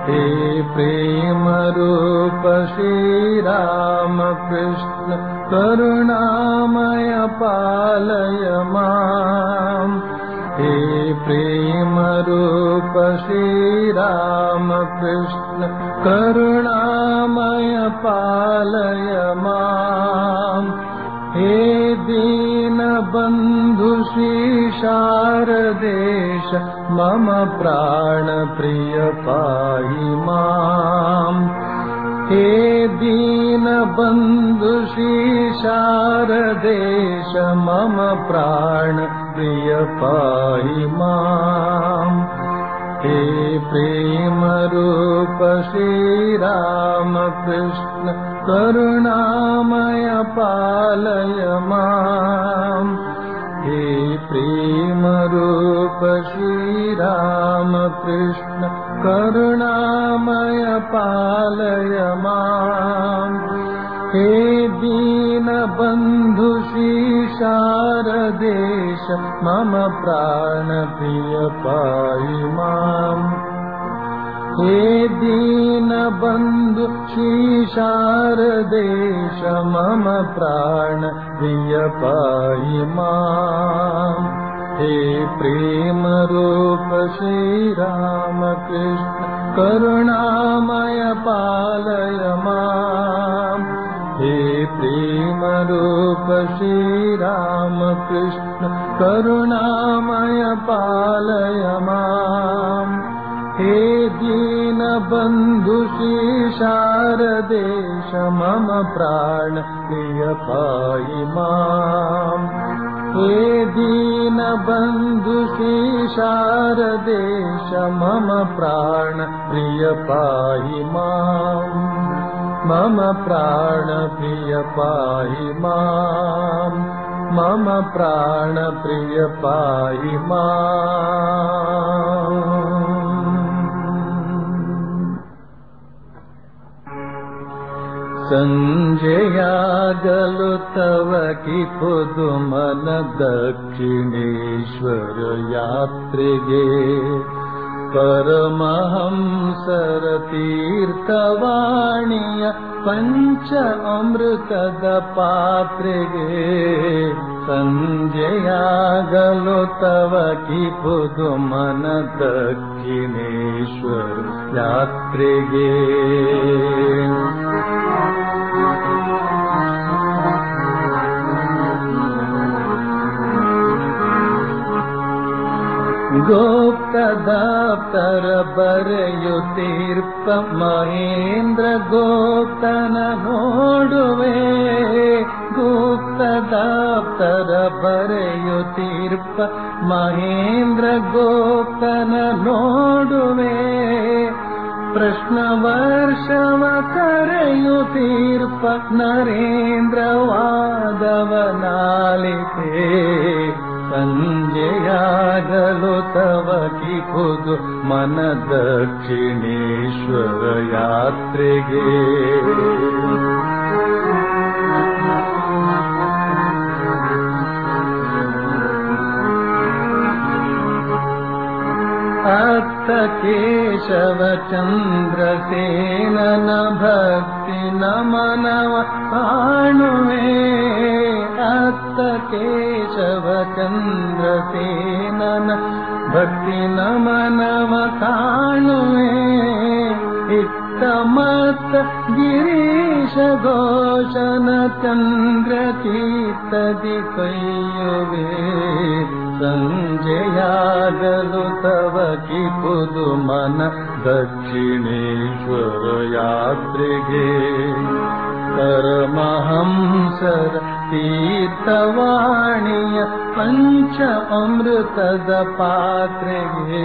हे प्रेमरूप श्रीरामकृष्ण करुणामय पालय माम् हे प्रेमरूप श्रीरामकृष्ण करुणामय पालय माम् हे दीनबन्धु शारदेश मम प्राणप्रिय पाहि माम् हे दीनबन्धु शारदेश मम प्राणप्रिय पाहि माम् हे प्रेमरूप श्रीरामकृष्ण करुणामय पालय माम् हे प्रेमरूप श्रीरामकृष्ण करुणामय पालय माम् हे दीनबन्धु शारदेश मम प्राणप्रिय पाहि माम् हे दीनबन्धु शारदेश मम प्राणप्रिय पाहि माम् हे प्रेमरूप श्रीरामकृष्ण करुणामय पालय माम् हे प्रेमरूप श्रीरामकृष्ण करुणामय पालय माम् हे दीनबन्धु शारदेश मम प्राण प्रिय पाहि माम् हे दीनबन्धु शारदेश मम प्राण प्रिय पाहि माम् मम प्राण प्रिय पाहि माम् मम प्राण प्रिय पाहि माम् ಸಂಜೆಯಾಗಲು ತವ ಕಿಪುದು ಮನ ದಕ್ಷಿಣೇಶ್ವರ ಯಾತ್ರೆಗೆ ಪರಮಹಂಸರ ತೀರ್ಥವಾಣಿಯ ಪಂಚ ಅಮೃತದ ಪಾತ್ರೆಗೆ ಸಂಜೆಯಾಗಲು ತವ ಕಿಪುದು ಮನ ದಕ್ಷಿಣೇಶ್ವರ ಯಾತ್ರೆಗೆ ಗೋಪ್ತದಾಪ್ತರ ಬರೆಯುತ್ತೀರ್ಪ ಮಹೇಂದ್ರ ಗೋಪ್ತನ ನೋಡುವೆ ಗುಪ್ತದಾಪ್ತರ ಬರೆಯುತ್ತೀರ್ಪ ಮಹೇಂದ್ರ ಗೋಪ್ತನ ನೋಡುವೆ ಪ್ರಶ್ನ ವರ್ಷವ ಕರೆಯುತ್ತೀರ್ಪ ನರೇಂದ್ರ ವಾದವನಾಲಿತೆ ಸಂಜೆಯಾಗಲು ತವ ಕಿಪುದು ಮನ ದಕ್ಷಿಣೇಶ್ವರ ಯಾತ್ರೆಗೆ ಅತ್ತ ಕೇಶವ ಚಂದ್ರಸೇನನ ಭಕ್ತಿ ನಮನವ ಕಾಣುವೆ ಅತ್ತ ಕೇಶವ ಚಂದ್ರಸೇನನ ಭಕ್ತಿ ನಮನವ ಕಾಣುವೆ ಇತ್ತ ಮತ್ತ ಗಿರೀಶ ಘೋಷನ ಚಂದ್ರ ಕೀರ್ತದಿ ಕೈಯುವೆ ಸಂಜೆಯಾಗಲು ತವ ಕಿಪುದು ಮನ ದಕ್ಷಿಣೇಶ್ವರ ಯಾತ್ರೆಗೆ ಪರಮಹಂಸರ ತೀರ್ಥವಾಣಿಯ ಪಂಚ ಅಮೃತದ ಪಾತ್ರೆಗೆ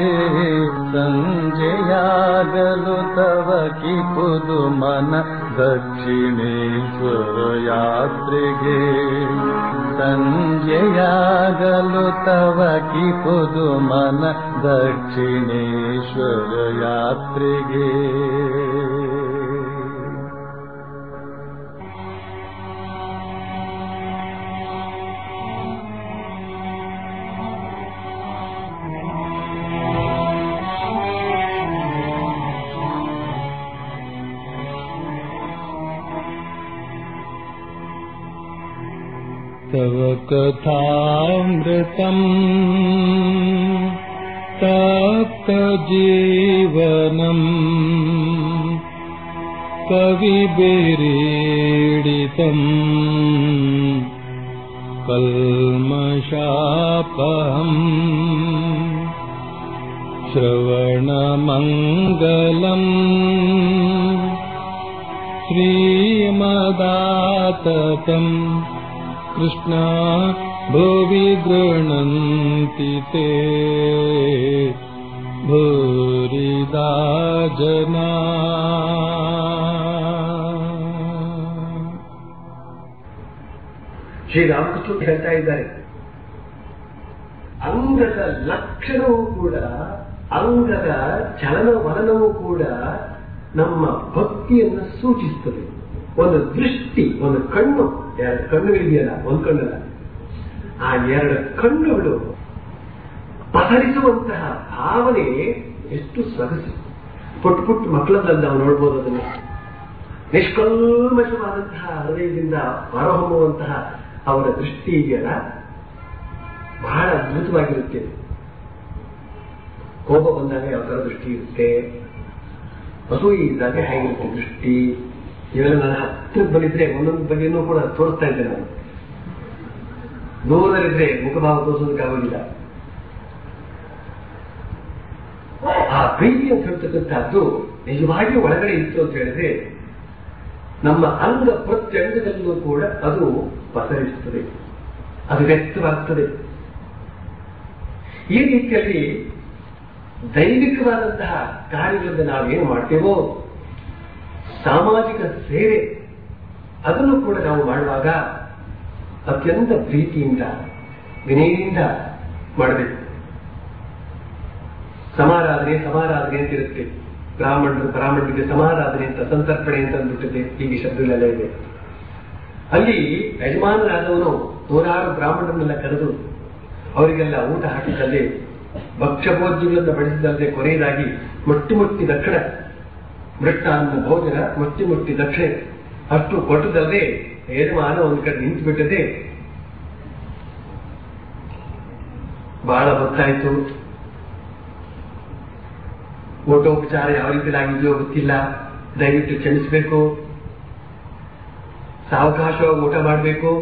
ಸಂಜೆಯಾಗಲು ತವ ಕಿಪುದು ಮನ ದಕ್ಷಿಣೇಶ್ವರ ಯಾತ್ರೆಗೆ ಸಂಜೆಯಾಗಲು ತವ ಕಿಪುದು ಮನ ದಕ್ಷಿಣೇಶ್ವರ ಯಾತ್ರೆಗೆ तव कथामृतम् तप्तजीवनम् कविभिरीडितम् कल्मषापहम् श्रवणमङ्गलम् श्रीमदाततम् कृष्णा भुवि गृह्णन्ति ते भूरिदा जना ಶ್ರೀರಾಮಕೃಷ್ಣ ಹೇಳ್ತಾ ಇದ್ದಾರೆ ಅಂಗದ ಲಕ್ಷಣವೂ ಕೂಡ ಅಂಗದ ಚಲನವಲನವೂ ಕೂಡ ನಮ್ಮ ಭಕ್ತಿಯನ್ನು ಸೂಚಿಸುತ್ತದೆ ಒಂದು ದೃಷ್ಟಿ ಒಂದು ಕಣ್ಣು ಎರಡು ಕಣ್ಣುಗಳಿದೆಯಲ್ಲ ಒಂದು ಕಣ್ಣಲ್ಲ ಆ ಎರಡು ಕಣ್ಣುಗಳು ಪಸರಿಸುವಂತಹ ಭಾವನೆ ಎಷ್ಟು ಸೊಗಸು ಪುಟ್ಟು ಪುಟ್ಟು ಮಕ್ಕಳಲ್ಲಿ ನಾವು ನೋಡ್ಬೋದು ಅದನ್ನು ನಿಷ್ಕಲ್ಮಶವಾದಂತಹ ಹೃದಯದಿಂದ ಹೊರಹೊಮ್ಮುವಂತಹ ಅವರ ದೃಷ್ಟಿ ಇದೆಯಲ್ಲ ಬಹಳ ಅದ್ಭುತವಾಗಿರುತ್ತೆ ಕೋಪ ಬಂದಾಗ ಯಾವ ತರ ದೃಷ್ಟಿ ಇರುತ್ತೆ ಅಸೂಯಿ ಇದ್ದಾಗ ಹೇಗಿರುತ್ತೆ ದೃಷ್ಟಿ ಇವೆಲ್ಲ ನನ್ನ ಹತ್ತಿರ ಬಂದಿದ್ರೆ ಒಂದೊಂದು ಬಗೆಯನ್ನು ಕೂಡ ತೋರಿಸ್ತಾ ಇದ್ದೆ ನಾನು ದೂರದಲ್ಲಿದ್ರೆ ಮುಖಭಾವ ತೋರಿಸೋದಕ್ಕಾಗೋದಿಲ್ಲ ಆ ಪ್ರೀತಿ ಅಂತ ಹೇಳ್ತಕ್ಕಂಥದ್ದು ನಿಜವಾಗಿ ಒಳಗಡೆ ಇತ್ತು ಅಂತ ಹೇಳಿದ್ರೆ ನಮ್ಮ ಅಂಗ ಪ್ರತ್ಯಂಗದಲ್ಲೂ ಕೂಡ ಅದು ಪಸರಿಸುತ್ತದೆ ಅದು ವ್ಯಕ್ತವಾಗ್ತದೆ ಈ ರೀತಿಯಲ್ಲಿ ದೈವಿಕವಾದಂತಹ ಕಾರ್ಯಗಳನ್ನು ನಾವೇನು ಮಾಡ್ತೇವೋ ಸಾಮಾಜಿಕ ಸೇವೆ ಅದನ್ನು ಕೂಡ ನಾವು ಮಾಡುವಾಗ ಅತ್ಯಂತ ಪ್ರೀತಿಯಿಂದ ವಿನಯದಿಂದ ಮಾಡಬೇಕು ಸಮಾರಾಧನೆ ಸಮಾರಾಧನೆ ಅಂತ ಇರುತ್ತೆ ಬ್ರಾಹ್ಮಣರು ಬ್ರಾಹ್ಮಣರಿಗೆ ಸಮಾರಾಧನೆ ಅಂತ ಸಂತರ್ಪಣೆ ಅಂತ ಅಂದ್ಬಿಟ್ಟಿದೆ ಹೀಗೆ ಶಬ್ದಗಳೆಲ್ಲ ಇದೆ ಅಲ್ಲಿ ಯಜಮಾನರಾದವನು ನೂರಾರು ಬ್ರಾಹ್ಮಣರನ್ನೆಲ್ಲ ಕರೆದು ಅವರಿಗೆಲ್ಲ ಊಟ ಹಾಕಿದಲ್ಲಿ ಭಕ್ಷ್ಯಭೋಜ್ಯಗಳನ್ನು ಬಡಿಸಿದಲ್ಲದೆ ಕೊನೆಯದಾಗಿ ಮುಟ್ಟಿ ಮುಟ್ಟಿ ದಕ್ಷಿಣ ಮೃಷ್ಟಾನ್ನ ಭೋಜನ ಮುಟ್ಟಿ ಮುಟ್ಟಿ ದಕ್ಷಿಣೆ ಅಷ್ಟು ಕೊಟ್ಟದಲ್ಲದೆ ಯಜಮಾನ ಒಂದು ಕಡೆ ನಿಂತು ಬಿಟ್ಟದೆ ಬಹಳ ಗೊತ್ತಾಯ್ತು ಊಟೋಪಚಾರ ಯಾವ ರೀತಿ ಆಗಿದೆಯೋ ಗೊತ್ತಿಲ್ಲ ದಯವಿಟ್ಟು ಕ್ಷಮಿಸಬೇಕು ಸಾವಕಾಶವಾಗಿ ಊಟ ಮಾಡಬೇಕು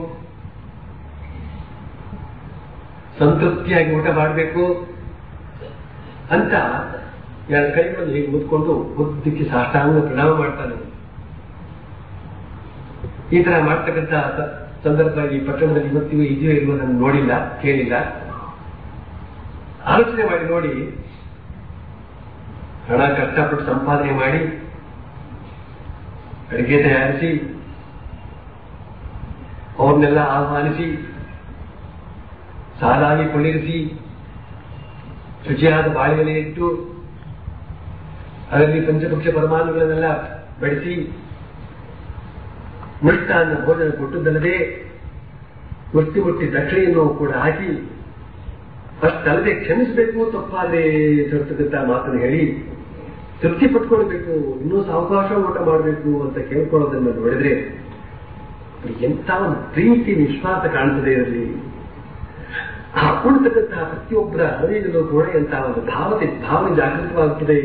ಸಂತೃಪ್ತಿಯಾಗಿ ಊಟ ಮಾಡಬೇಕು ಅಂತ ಎರಡು ಕೈಗಳನ್ನು ಹೀಗೆ ಮುದ್ಕೊಂಡು ಮುದ್ದಕ್ಕೆ ಸಾಷ್ಟಾಂಗ ಪ್ರಣಾಮ ಮಾಡ್ತಾನೆ ಈ ತರ ಮಾಡ್ತಕ್ಕಂಥ ಸ- ಸಂದರ್ಭ ಈ ಪಟ್ಟಣದಲ್ಲಿ ಇವತ್ತಿಗೂ ಇದೆಯೋ ಇಲ್ವೋ ನಾನು ನೋಡಿಲ್ಲ ಕೇಳಿಲ್ಲ ಆಲೋಚನೆ ಮಾಡಿ ನೋಡಿ ಹಣ ಕಷ್ಟಪಟ್ಟು ಸಂಪಾದನೆ ಮಾಡಿ ಅಡಿಗೆ ತಯಾರಿಸಿ ಅವ್ರನ್ನೆಲ್ಲ ಆಹ್ವಾನಿಸಿ ಸಾಲಾಗಿ ಕುಳ್ಳಿರಿಸಿ ಶುಚಿಯಾದ ಬಾಳೆಲೆ ಇಟ್ಟು ಅದರಲ್ಲಿ ಪಂಚಪಕ್ಷ ಪರಮಾಣುಗಳನ್ನೆಲ್ಲ ಬೆಳೆಸಿ ಮೃಷ್ಟಾನ್ನ ಭೋಜನ ಕೊಟ್ಟದ್ದಲ್ಲದೆ ಮುಟ್ಟಿ ಮುಟ್ಟಿ ದಕ್ಷಿಣೆಯನ್ನು ಕೂಡ ಹಾಕಿ ಅಷ್ಟಲ್ಲದೆ ಕ್ಷಮಿಸಬೇಕು ತಪ್ಪಾದ್ರೆ ಹೇಳ್ತಕ್ಕಂಥ ಮಾತನ್ನು ಹೇಳಿ ತೃಪ್ತಿ ಪಟ್ಕೊಳ್ಬೇಕು ಇನ್ನೂ ಸಾವಕಾಶ ಊಟ ಮಾಡಬೇಕು ಅಂತ ಕೇಳ್ಕೊಳ್ಳೋದನ್ನ ನೋಡಿದ್ರೆ ಎಂತ ಒಂದು ಪ್ರೀತಿ ವಿಶ್ವಾಸ ಕಾಣ್ತದೆ ಇರಲಿ ಆ ಕುಳಿತಕ್ಕಂತಹ ಪ್ರತಿಯೊಬ್ಬರ ಹೃದಯದಲ್ಲೂ ಕೂಡ ಎಂತ ಒಂದು ಭಾವನೆ ಭಾವನೆ ಜಾಗೃತವಾಗುತ್ತದೆ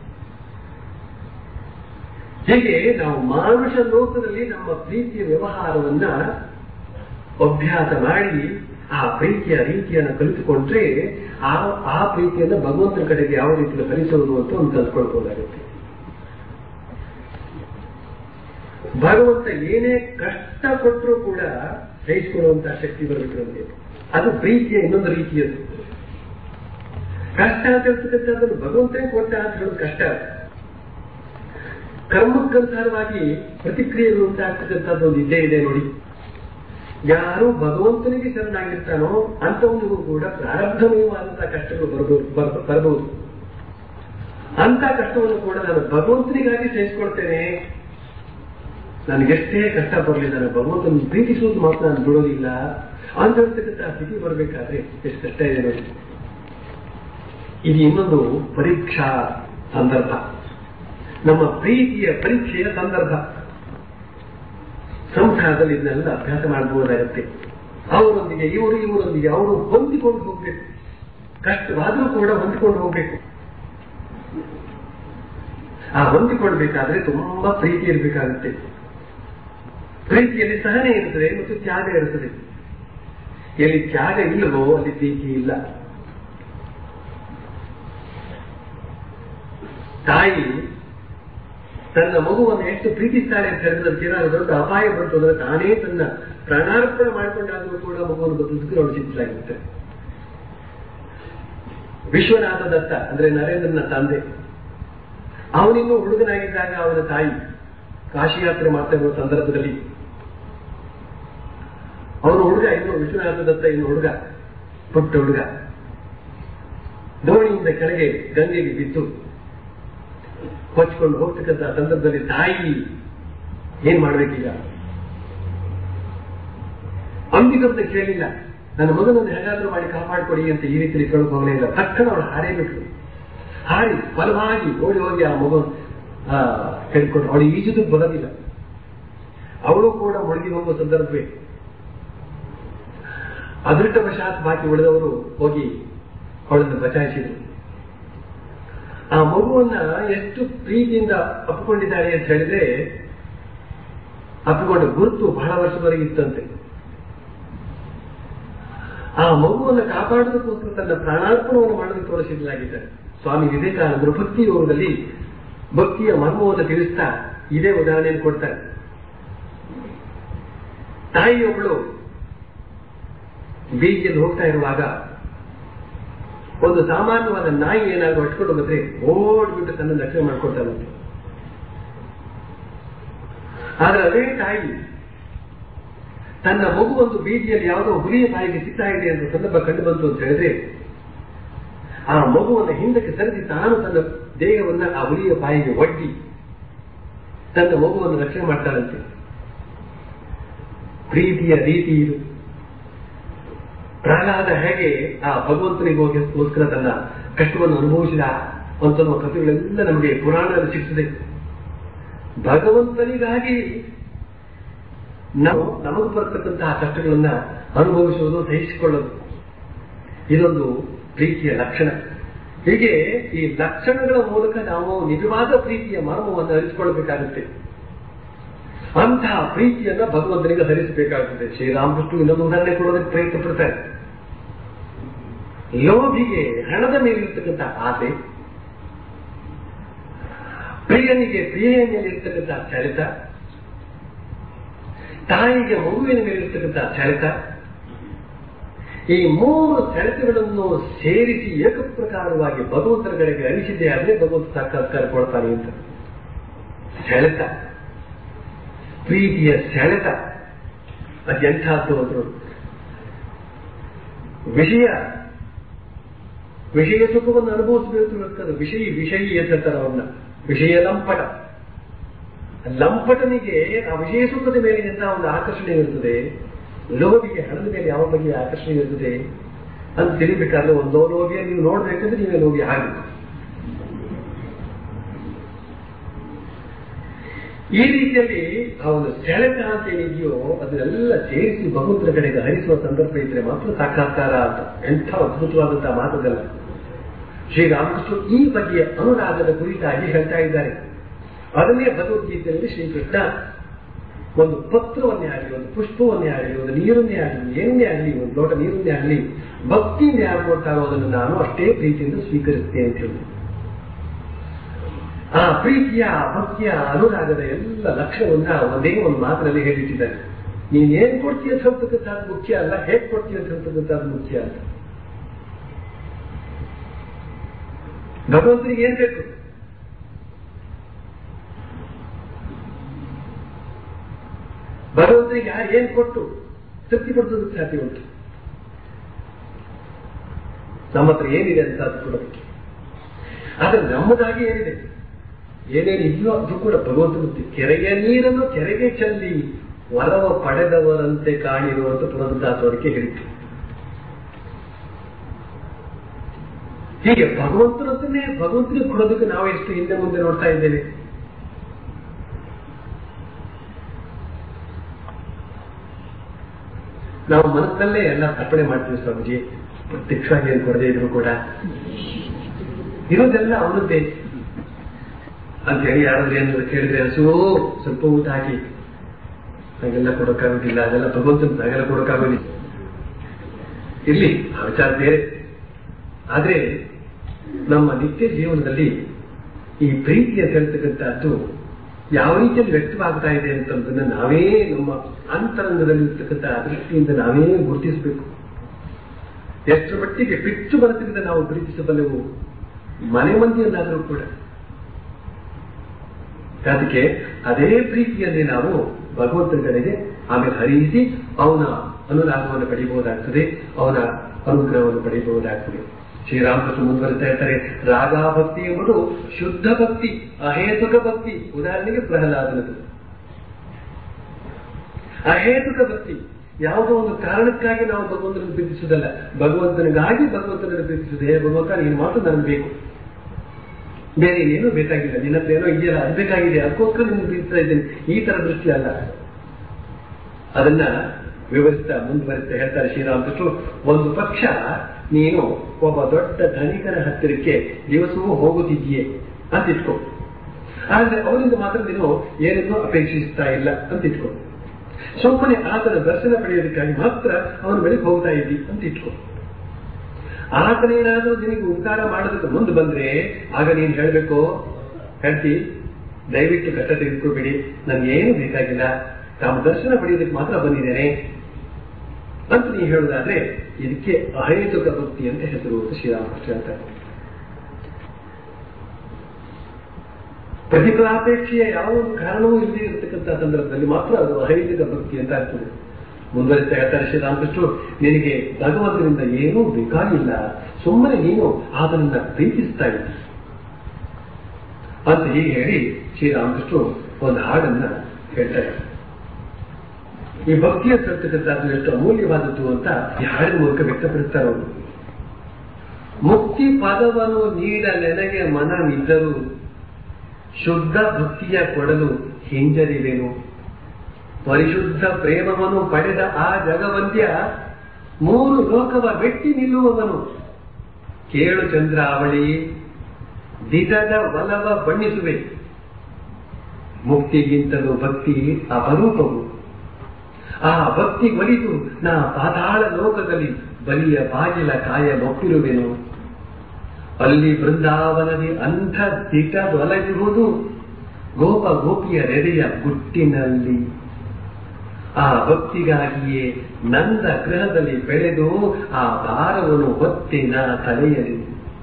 ಹೀಗೆ ನಾವು ಮಾನುಷ ಲೋಕದಲ್ಲಿ ನಮ್ಮ ಪ್ರೀತಿಯ ವ್ಯವಹಾರವನ್ನ ಅಭ್ಯಾಸ ಮಾಡಿ ಆ ಪ್ರೀತಿಯ ರೀತಿಯನ್ನು ಕಲಿತುಕೊಂಡ್ರೆ ಆ ಆ ಪ್ರೀತಿಯನ್ನು ಭಗವಂತನ ಕಡೆಗೆ ಯಾವ ರೀತಿಯಲ್ಲಿ ಹರಿಸೋದು ಅಂತ ಒಂದು ಕಲ್ತ್ಕೊಳ್ಬಹುದಾಗುತ್ತೆ ಭಗವಂತ ಏನೇ ಕಷ್ಟ ಕೊಟ್ಟರೂ ಕೂಡ ಸಹಿಸಿಕೊಳ್ಳುವಂತಹ ಶಕ್ತಿ ಬರಬೇಕು ನಮಗೆ ಅದು ಪ್ರೀತಿಯ ಇನ್ನೊಂದು ರೀತಿಯದು ಕಷ್ಟ ಅಂತ ಹೇಳ್ತಕ್ಕಂಥದ್ದನ್ನು ಭಗವಂತನೇ ಕೊಟ್ಟ ಅಂತ ಹೇಳೋದು ಕಷ್ಟ ಕರ್ಮಕ್ಕನುಸಾರವಾಗಿ ಪ್ರತಿಕ್ರಿಯೆಗಳು ಉಂಟಾಗ್ತಕ್ಕಂಥದ್ದು ಒಂದು ಇದ್ದೇ ಇದೆ ನೋಡಿ ಯಾರು ಭಗವಂತನಿಗೆ ಶರಣಾಗಿರ್ತಾನೋ ಅಂತವನಿಗೂ ಕೂಡ ಪ್ರಾರಬ್ಧಮಯವಾದಂತಹ ಕಷ್ಟಗಳು ಬರಬಹುದು ಬರ್- ಬರಬಹುದು ಅಂತ ಕಷ್ಟವನ್ನು ಕೂಡ ನಾನು ಭಗವಂತನಿಗಾಗಿ ಸಹಿಸಿಕೊಳ್ತೇನೆ ನನಗೆಷ್ಟೇ ಕಷ್ಟ ಬರಲಿ ನಾನು ಭಗವಂತನ ಪ್ರೀತಿಸುವುದು ಮಾತ್ರ ನಾನು ಬಿಡೋದಿಲ್ಲ ಅಂತ ಹೇಳ್ತಕ್ಕಂಥ ಸ್ಥಿತಿ ಬರಬೇಕಾದ್ರೆ ಎಷ್ಟು ಕಷ್ಟ ಇದೆ ನೋಡಿ ಇದು ಇನ್ನೊಂದು ಪರೀಕ್ಷಾ ಸಂದರ್ಭ ನಮ್ಮ ಪ್ರೀತಿಯ ಪರೀಕ್ಷೆಯ ಸಂದರ್ಭ ಸಂಸಾರದಲ್ಲಿ ಇದನ್ನೆಲ್ಲ ಅಭ್ಯಾಸ ಮಾಡಬಹುದಾಗುತ್ತೆ ಅವರೊಂದಿಗೆ ಇವರು ಇವರೊಂದಿಗೆ ಅವರು ಹೊಂದಿಕೊಂಡು ಹೋಗ್ಬೇಕು ಕಷ್ಟವಾದರೂ ಕೂಡ ಹೊಂದಿಕೊಂಡು ಹೋಗ್ಬೇಕು ಆ ಹೊಂದಿಕೊಳ್ಬೇಕಾದ್ರೆ ತುಂಬಾ ಪ್ರೀತಿ ಇರಬೇಕಾಗುತ್ತೆ ಪ್ರೀತಿಯಲ್ಲಿ ಸಹನೆ ಇರುತ್ತದೆ ಮತ್ತು ತ್ಯಾಗ ಇರುತ್ತದೆ ಎಲ್ಲಿ ತ್ಯಾಗ ಇಲ್ಲವೋ ಅಲ್ಲಿ ಪ್ರೀತಿ ಇಲ್ಲ ತಾಯಿ ತನ್ನ ಮಗುವನ್ನು ಎಷ್ಟು ಪ್ರೀತಿಸ್ತಾಳೆ ಅಂತ ಹೇಳಿದ್ರೆ ಅದಕ್ಕೆ ಏನಾದ್ರು ದೊಡ್ಡ ಅಪಾಯ ಬಂತು ಅಂದ್ರೆ ತಾನೇ ತನ್ನ ಪ್ರಾಣಾರ್ಪಣೆ ಮಾಡಿಕೊಂಡಾದರೂ ಕೂಡ ಮಗುವನ್ನು ಬದುಕಿದ್ರೆ ಅವಳು ಚಿಂತಿಸಲಾಗಿರುತ್ತೆ ವಿಶ್ವನಾಥ ದತ್ತ ಅಂದ್ರೆ ನರೇಂದ್ರನ ತಂದೆ ಅವನಿನ್ನೂ ಹುಡುಗನಾಗಿದ್ದಾಗ ಅವನ ತಾಯಿ ಕಾಶಿ ಯಾತ್ರೆ ಮಾಡ್ತಾ ಇರುವ ಸಂದರ್ಭದಲ್ಲಿ ಅವನು ಹುಡುಗ ಇನ್ನು ವಿಶ್ವನಾಥ ದತ್ತ ಇನ್ನು ಹುಡುಗ ಪುಟ್ಟ ಹುಡುಗ ದೋಣಿಯಿಂದ ಕೆಳಗೆ ಗಂಗೆಗೆ ಬಿದ್ದು ಕೊಚ್ಕೊಂಡು ಹೋಗ್ತಕ್ಕಂಥ ಸಂದರ್ಭದಲ್ಲಿ ತಾಯಿ ಏನ್ ಮಾಡ್ಬೇಕೀಗ ಅಂಬಿಗಂತ ಕೇಳಿಲ್ಲ ನನ್ನ ಮಗನನ್ನು ಹೇಗಾದ್ರೂ ಮಾಡಿ ಕಾಪಾಡಿಕೊಡಿ ಅಂತ ಈ ರೀತಿಯಲ್ಲಿ ಕೇಳಕ್ ಹೋಗಲೇ ಇಲ್ಲ ತಕ್ಷಣ ಅವಳು ಹಾರೇ ಬಿಟ್ರು ಹಾರಿ ಬಲವಾಗಿ ಓಡಿ ಹೋಗಿ ಆ ಮಗು ಹೇಳ್ಕೊಂಡು ಅವಳು ಈಜುದು ಬರೋದಿಲ್ಲ ಅವಳು ಕೂಡ ಮುಳುಗಿ ಹೋಗುವ ಸಂದರ್ಭವೇ ಅದೃಷ್ಟವಶಾತ್ ಬಾಕಿ ಉಳಿದವರು ಹೋಗಿ ಅವಳನ್ನು ಬಚಾಯಿಸಿದರು ಆ ಮಗುವನ್ನ ಎಷ್ಟು ಪ್ರೀತಿಯಿಂದ ಅಪ್ಪಿಕೊಂಡಿದ್ದಾರೆ ಅಂತ ಹೇಳಿದ್ರೆ ಅಪ್ಪಿಕೊಂಡ ಗುರುತು ಬಹಳ ವರ್ಷದವರೆಗೆ ಇತ್ತಂತೆ ಆ ಮಗುವನ್ನು ಕಾಪಾಡುವುದಕ್ಕೋಸ್ಕರ ತನ್ನ ಪ್ರಾಣಾರ್ಪಣವನ್ನು ಮಾಡೋದಕ್ಕೆ ತೋರಿಸಿಸಲಾಗಿದ್ದಾರೆ ಸ್ವಾಮಿ ವಿವೇಕಾನಂದರು ಭಕ್ತಿ ಯೋಗದಲ್ಲಿ ಭಕ್ತಿಯ ಮರ್ಮವನ್ನು ತಿಳಿಸ್ತಾ ಇದೇ ಉದಾಹರಣೆಯನ್ನು ಕೊಡ್ತಾರೆ ತಾಯಿಯೊಬ್ಬಳು ಬೀದಿಯಲ್ಲಿ ಹೋಗ್ತಾ ಇರುವಾಗ ಒಂದು ಸಾಮಾನ್ಯವಾದ ನಾಯಿ ಏನಾದ್ರು ಅಟ್ಕೊಂಡು ಬಂದ್ರೆ ಓಡ್ಬಿಟ್ಟು ತನ್ನ ರಕ್ಷಣೆ ಮಾಡ್ಕೊಳ್ತಾನಂತೆ ಆದ್ರೆ ಅದೇ ತಾಯಿ ತನ್ನ ಮಗು ಒಂದು ಬೀದಿಯಲ್ಲಿ ಯಾವುದೋ ಹುಲಿಯ ತಾಯಿಗೆ ಸಿಗ್ತಾ ಇದೆ ಅಂತ ಸಂದರ್ಭ ಕಂಡು ಬಂತು ಅಂತ ಹೇಳಿದ್ರೆ ಆ ಮಗುವನ್ನು ಹಿಂದಕ್ಕೆ ಸರಿಸಿ ತಾನು ತನ್ನ ದೇಹವನ್ನ ಆ ಹುಲಿಯ ಬಾಯಿಗೆ ಒಡ್ಡಿ ತನ್ನ ಮಗುವನ್ನು ರಕ್ಷಣೆ ಮಾಡ್ತಾಳಂತೆ ಪ್ರೀತಿಯ ರೀತಿ ಇದು ಪ್ರಹ್ಲಾದ ಹೇಗೆ ಆ ಭಗವಂತನಿಗೋಸ್ಕರ ತನ್ನ ಕಷ್ಟವನ್ನು ಅನುಭವಿಸಿದ ಅಂತ ಕಥೆಗಳೆಲ್ಲ ನಮಗೆ ಪುರಾಣದಲ್ಲಿ ಸಿಗ್ತದೆ ಭಗವಂತನಿಗಾಗಿ ನಾವು ನಮಗೆ ಬರ್ತಕ್ಕಂತಹ ಕಷ್ಟಗಳನ್ನ ಅನುಭವಿಸುವುದು ಸಹಿಸಿಕೊಳ್ಳೋದು ಇದೊಂದು ಪ್ರೀತಿಯ ಲಕ್ಷಣ ಹೀಗೆ ಈ ಲಕ್ಷಣಗಳ ಮೂಲಕ ನಾವು ನಿಜವಾದ ಪ್ರೀತಿಯ ಮರ್ಮವನ್ನು ಅರಿತುಕೊಳ್ಬೇಕಾಗುತ್ತೆ ಅಂತಹ ಪ್ರೀತಿಯನ್ನ ಭಗವಂತನಿಗೆ ಹರಿಸಬೇಕಾಗುತ್ತದೆ ಶ್ರೀರಾಮಕೃಷ್ಣ ಇನ್ನೊಂದು ಉದಾಹರಣೆ ಕೊಡೋದಕ್ಕೆ ಪ್ರಯತ್ನ ಪಡ್ತಾರೆ ಲೋಭಿಗೆ ಹಣದ ಮೇಲಿರ್ತಕ್ಕಂಥ ಆಸೆ ಪ್ರಿಯನಿಗೆ ಪ್ರಿಯೆಯ ಮೇಲಿರ್ತಕ್ಕಂಥ ಸೆಳೆತ ತಾಯಿಗೆ ಮಗುವಿನ ಮೇಲಿರ್ತಕ್ಕಂಥ ಸೆಳೆತ ಈ ಮೂರು ಸೆಳೆತಗಳನ್ನು ಸೇರಿಸಿ ಏಕಪ್ರಕಾರವಾಗಿ ಭಗವಂತನ ಕಡೆಗೆ ಅನಿಸಿದ್ದೇ ಆದರೆ ಭಗವಂತ ಸಾಕ್ಷಾತ್ಕಾರ ಕೊಡ್ತಾನೆ ಅಂತ ಸೆಳೆತ ಪ್ರೀತಿಯ ಸೆಳೆತ ಅದೆಂಥದ್ದು ಅಂದ್ರು ವಿಷಯ ವಿಷಯ ಸುಖವನ್ನು ಅನುಭವಿಸಬೇಕು ಇರ್ತದೆ ವಿಷಯ ವಿಷಯಿ ಎತ್ತಿರ್ತಾರೆ ಅವನ್ನ ವಿಷಯ ಲಂಪಟ ಲಂಪಟನಿಗೆ ಆ ವಿಷಯ ಸುಖದ ಮೇಲಿನಿಂದ ಒಂದು ಆಕರ್ಷಣೆ ಇರುತ್ತದೆ ಲೋಭಿಗೆ ಹಣದ ಮೇಲೆ ಯಾವ ಬಗೆಯ ಆಕರ್ಷಣೆ ಇರುತ್ತದೆ ಅಂತ ತಿಳಿಬೇಕಾದ್ರೆ ಒಂದು ಲೋಭಿಯ ನೀವು ನೋಡ್ಬೇಕಂದ್ರೆ ನೀವೇ ಲೋಭಿ ಆಗಬೇಕು ಈ ರೀತಿಯಲ್ಲಿ ಆ ಒಂದು ಸೆಳೆತ ಅಂತ ಏನಿದೆಯೋ ಅದನ್ನೆಲ್ಲ ಸೇರಿಸಿ ಭಗವಂತನ ಕಡೆಗೆ ಹರಿಸುವ ಸಂದರ್ಭ ಇದ್ರೆ ಮಾತ್ರ ಸಾಕ್ಷಾತ್ಕಾರ ಅಂತ ಎಂಥ ಅದ್ಭುತವಾದಂತಹ ಮಾತುಗಲ್ಲ ಶ್ರೀರಾಮಕೃಷ್ಣ ಈ ಬಗೆಯ ಅನುರಾಗದ ಕುರಿತಾಗಿ ಹೇಳ್ತಾ ಇದ್ದಾರೆ ಅದನ್ನೇ ಭಗವದ್ಗೀತೆಯಲ್ಲಿ ಶ್ರೀಕೃಷ್ಣ ಒಂದು ಪತ್ರವನ್ನೇ ಆಗಲಿ ಒಂದು ಪುಷ್ಪವನ್ನೇ ಆಗಲಿ ಒಂದು ನೀರನ್ನೇ ಆಗಲಿ ಏನನ್ನೇ ಆಗಲಿ ಒಂದು ಲೋಟ ನೀರನ್ನೇ ಆಗಲಿ ಭಕ್ತಿಯಿಂದ ಯಾರು ಕೊಡ್ತಾರೋ ಅದನ್ನು ನಾನು ಅಷ್ಟೇ ಪ್ರೀತಿಯಿಂದ ಸ್ವೀಕರಿಸ್ತೇನೆ ಅಂತ ಹೇಳಿ ಆ ಪ್ರೀತಿಯ ಭಕ್ತಿಯ ಅನುರಾಗದ ಎಲ್ಲ ಲಕ್ಷಣವನ್ನ ಒಂದೇ ಒಂದು ಮಾತಿನಲ್ಲಿ ಹೇಳಿಟ್ಟಿದ್ದಾರೆ ನೀನ್ ಏನ್ ಕೊಡ್ತೀಯ ಅಂತ ಹೇಳ್ತಕ್ಕಂಥದ್ದು ಮುಖ್ಯ ಅಲ್ಲ ಹೇಗ್ ಕೊಡ್ತೀಯ ಅಂತ ಹೇಳ್ತಕ್ಕಂಥದ್ದು ಮುಖ್ಯ ಅಲ್ಲ ಭಗವಂತನಿಗೆ ಏನ್ ಬೇಕು ಭಗವಂತನಿಗೆ ಯಾರು ಏನ್ ಕೊಟ್ಟು ತೃಪ್ತಿಪಡಿಸೋದಕ್ಕೆ ಸಾಧ್ಯ ಉಂಟು ನಮ್ಮ ಹತ್ರ ಏನಿದೆ ಅಂತ ಅದು ಕೊಡೋದಕ್ಕೆ ಆದ್ರೆ ನಮ್ಮದಾಗಿ ಏನಿದೆ ಏನೇನು ಇದೆಯೋ ಅದು ಕೂಡ ಭಗವಂತನ ಕೆರೆಯ ನೀರನ್ನು ಕೆರೆಗೆ ಚೆಲ್ಲಿ ವರವ ಪಡೆದವರಂತೆ ಕಾಣಿರುವಂತ ಪುನರುದ್ಧಾಸವರಿಗೆ ಹೇಳಿತು ಹೀಗೆ ಭಗವಂತನನ್ನೇ ಭಗವಂತನಿಗೆ ಕೊಡೋದಕ್ಕೆ ನಾವು ಎಷ್ಟು ಹಿಂದೆ ಮುಂದೆ ನೋಡ್ತಾ ಇದ್ದೇವೆ ನಾವು ಮನಸ್ಸಲ್ಲೇ ಎಲ್ಲ ಅರ್ಪಣೆ ಮಾಡ್ತೀವಿ ಸ್ವಾಮೀಜಿ ಪ್ರತ್ಯಕ್ಷವಾಗಿ ಏನು ಕೊಡದೇ ಇದ್ರು ಕೂಡ ಇರೋದೆಲ್ಲ ಅವನದ್ದೇ ಅಂತ ಹೇಳಿ ಯಾರಾದ್ರೂ ಏನಾದ್ರು ಕೇಳಿದ್ರೆ ಹಸು ಸ್ವಲ್ಪ ಊಟ ಹಾಕಿ ಹಾಗೆಲ್ಲ ಕೊಡೋಕ್ಕಾಗೋದಿಲ್ಲ ಅದೆಲ್ಲ ಭಗವಂತನ ಹಾಗೆಲ್ಲ ಕೊಡೋಕ್ಕಾಗೋದಿಲ್ಲ ಇರ್ಲಿ ಆ ವಿಚಾರ ಬೇರೆ ಆದ್ರೆ ನಮ್ಮ ನಿತ್ಯ ಜೀವನದಲ್ಲಿ ಈ ಪ್ರೀತಿ ಅಂತ ಹೇಳ್ತಕ್ಕಂಥದ್ದು ಯಾವ ರೀತಿಯಲ್ಲಿ ವ್ಯಕ್ತವಾಗ್ತಾ ಇದೆ ಅಂತಂದನ್ನ ನಾವೇ ನಮ್ಮ ಅಂತರಂಗದಲ್ಲಿ ಇರ್ತಕ್ಕಂಥ ದೃಷ್ಟಿಯಿಂದ ನಾವೇ ಗುರುತಿಸಬೇಕು ಎಷ್ಟರ ಮಟ್ಟಿಗೆ ಪಿಚ್ಚು ಬರದಿಂದ ನಾವು ಪ್ರೀತಿಸಬಲ್ಲೆವು ಮನೆ ಮಂದಿಯನ್ನಾದರೂ ಕೂಡ ಅದಕ್ಕೆ ಅದೇ ಪ್ರೀತಿಯನ್ನೇ ನಾವು ಭಗವಂತನ ಕಡೆಗೆ ಆಮೇಲೆ ಹರಿಸಿ ಅವನ ಅನುರಾಗವನ್ನು ಪಡೆಯಬಹುದಾಗ್ತದೆ ಅವನ ಅನುಗ್ರಹವನ್ನು ಪಡೆಯಬಹುದಾಗ್ತದೆ ಶ್ರೀರಾಮಕೃಷ್ಣ ಮುಂದುವರಿತಾ ಇರ್ತಾರೆ ರಾಗ ಭಕ್ತಿ ಎಂಬುದು ಶುದ್ಧ ಭಕ್ತಿ ಅಹೇತುಕ ಭಕ್ತಿ ಉದಾಹರಣೆಗೆ ಪ್ರಹ್ಲಾದನದು ಅಹೇತುಕ ಭಕ್ತಿ ಯಾವುದೋ ಒಂದು ಕಾರಣಕ್ಕಾಗಿ ನಾವು ಭಗವಂತನನ್ನು ಪ್ರೀತಿಸುವುದಲ್ಲ ಭಗವಂತನಿಗಾಗಿ ಭಗವಂತನನ್ನು ಪ್ರೀತಿಸುವುದು ಹೇ ಭಗವಂತ ನೀನು ಮಾತ್ರ ನನಗೆ ಬೇಕು ಬೇರೆ ಏನೂ ಬೇಕಾಗಿಲ್ಲ ನಿನ್ನ ಹತ್ರ ಏನೋ ಇದೆಯಲ್ಲ ಅದು ಬೇಕಾಗಿದೆ ಅದಕ್ಕೋಸ್ಕರ ನಿನ್ನ ಪ್ರೀತಿಸ್ತಾ ಇದ್ದೇನೆ ಈ ತರ ದೃಷ್ಟಿ ಅಲ್ಲ ಅದನ್ನ ವಿವರಿಸ್ತಾ ಮುಂದುವರಿಸ್ತಾ ಹೇಳ್ತಾರೆ ಶ್ರೀರಾಮಕೃಷ್ಣರು ಒಂದು ಪಕ್ಷ ನೀನು ಒಬ್ಬ ದೊಡ್ಡ ಧನಿಕನ ಹತ್ತಿರಕ್ಕೆ ದಿವಸವೂ ಹೋಗುತ್ತಿದ್ದೀಯೆ ಅಂತ ಇಟ್ಕೋ ಆದ್ರೆ ಅವರಿಂದ ಮಾತ್ರ ನೀನು ಏನನ್ನೂ ಅಪೇಕ್ಷಿಸ್ತಾ ಇಲ್ಲ ಅಂತ ಇಟ್ಕೋ ಸುಮ್ಮನೆ ಆತನ ದರ್ಶನ ಪಡೆಯೋದಕ್ಕಾಗಿ ಮಾತ್ರ ಅವನ ಬಳಿಗೆ ಹೋಗ್ತಾ ಇದ್ದಿ ಅಂತ ಇಟ್ಕೋ ಆತನೇನಾದ್ರೂ ನಿನಗೆ ಉಪಕಾರ ಮಾಡೋದಕ್ಕೆ ಮುಂದೆ ಬಂದ್ರೆ ಆಗ ನೀನು ಹೇಳ್ಬೇಕು ಹೇಳ್ತಿ ದಯವಿಟ್ಟು ಕಷ್ಟ ತೆಗೆದುಕೋಬೇಡಿ ನನ್ಗೇನು ಬೇಕಾಗಿಲ್ಲ ತಾವು ದರ್ಶನ ಪಡೆಯೋದಕ್ಕೆ ಮಾತ್ರ ಬಂದಿದ್ದೇನೆ ಅಂತ ನೀವು ಹೇಳುವುದಾದ್ರೆ ಇದಕ್ಕೆ ಅಹೇತುಕ ಭಕ್ತಿ ಅಂತ ಹೆಸರು ಶ್ರೀರಾಮಕೃಷ್ಣ ಅಂತ ಪ್ರತಿಫಲಾಪೇಕ್ಷೆಯ ಯಾವ ಒಂದು ಕಾರಣವೂ ಇಲ್ಲದೆ ಇರತಕ್ಕಂಥ ಸಂದರ್ಭದಲ್ಲಿ ಮಾತ್ರ ಅದು ಅಹೈತಿಕ ಭಕ್ತಿ ಅಂತ ಆಗ್ತದೆ ಮುಂದುವರಿತಾ ಹೇಳ್ತಾರೆ ಶ್ರೀರಾಮಕೃಷ್ಣರು ನಿನಗೆ ಭಗವಂತನಿಂದ ಏನೂ ಬೇಕಾಗಿಲ್ಲ ಸುಮ್ಮನೆ ನೀನು ಆತನನ್ನ ಪ್ರೀತಿಸ್ತಾ ಇದ್ದಿ ಅಂತ ಹೀಗೆ ಹೇಳಿ ಶ್ರೀರಾಮಕೃಷ್ಣರು ಒಂದು ಹಾಡನ್ನ ಹೇಳ್ತಾರೆ ಈ ಭಕ್ತಿಯ ಸರ್ತಕ್ಕಂಥದ್ದು ಎಷ್ಟು ಅಮೂಲ್ಯವಾದದ್ದು ಅಂತ ಈ ಹಾಡಿನ ಮೂಲಕ ವ್ಯಕ್ತಪಡಿಸ್ತಾರೆ ಅವರು ಮುಕ್ತಿ ಪದವನ್ನು ನೀಡ ನೆನಗೆ ಮನವಿದ್ದರೂ ಶುದ್ಧ ಭಕ್ತಿಯ ಕೊಡಲು ಹಿಂಜರಿವೆನು ಪರಿಶುದ್ಧ ಪ್ರೇಮವನ್ನು ಪಡೆದ ಆ ಜಗವಂತ್ಯ ಮೂರು ಲೋಕವ ವೆಟ್ಟಿ ನಿಲ್ಲುವವನು ಕೇಳು ಚಂದ್ರಾವಳಿ ದಿಟದ ಒಲವ ಬಣ್ಣಿಸುವೆ ಮುಕ್ತಿಗಿಂತಲೂ ಭಕ್ತಿ ಅಪರೂಪವು ಆ ಭಕ್ತಿ ಒಲಿದು ನಾ ಪಾತಾಳ ಲೋಕದಲ್ಲಿ ಬಲಿಯ ಬಾಗಿಲ ಕಾಯಲೊಪ್ಪಿರುವೆನು ಅಲ್ಲಿ ಬೃಂದಾವನದಿ ಅಂಥ ದಿಟದೊಲಗಿರುವುದು ಗೋಪ ಗೋಪಿಯ ಹೃದಯ ಗುಟ್ಟಿನಲ್ಲಿ ಆ ಭಕ್ತಿಗಾಗಿಯೇ ನಂದ ಗೃಹದಲ್ಲಿ ಬೆಳೆದು ಆ ಭಾರವನ್ನು ಹೊತ್ತಿನ ತಲೆಯಲ್ಲಿ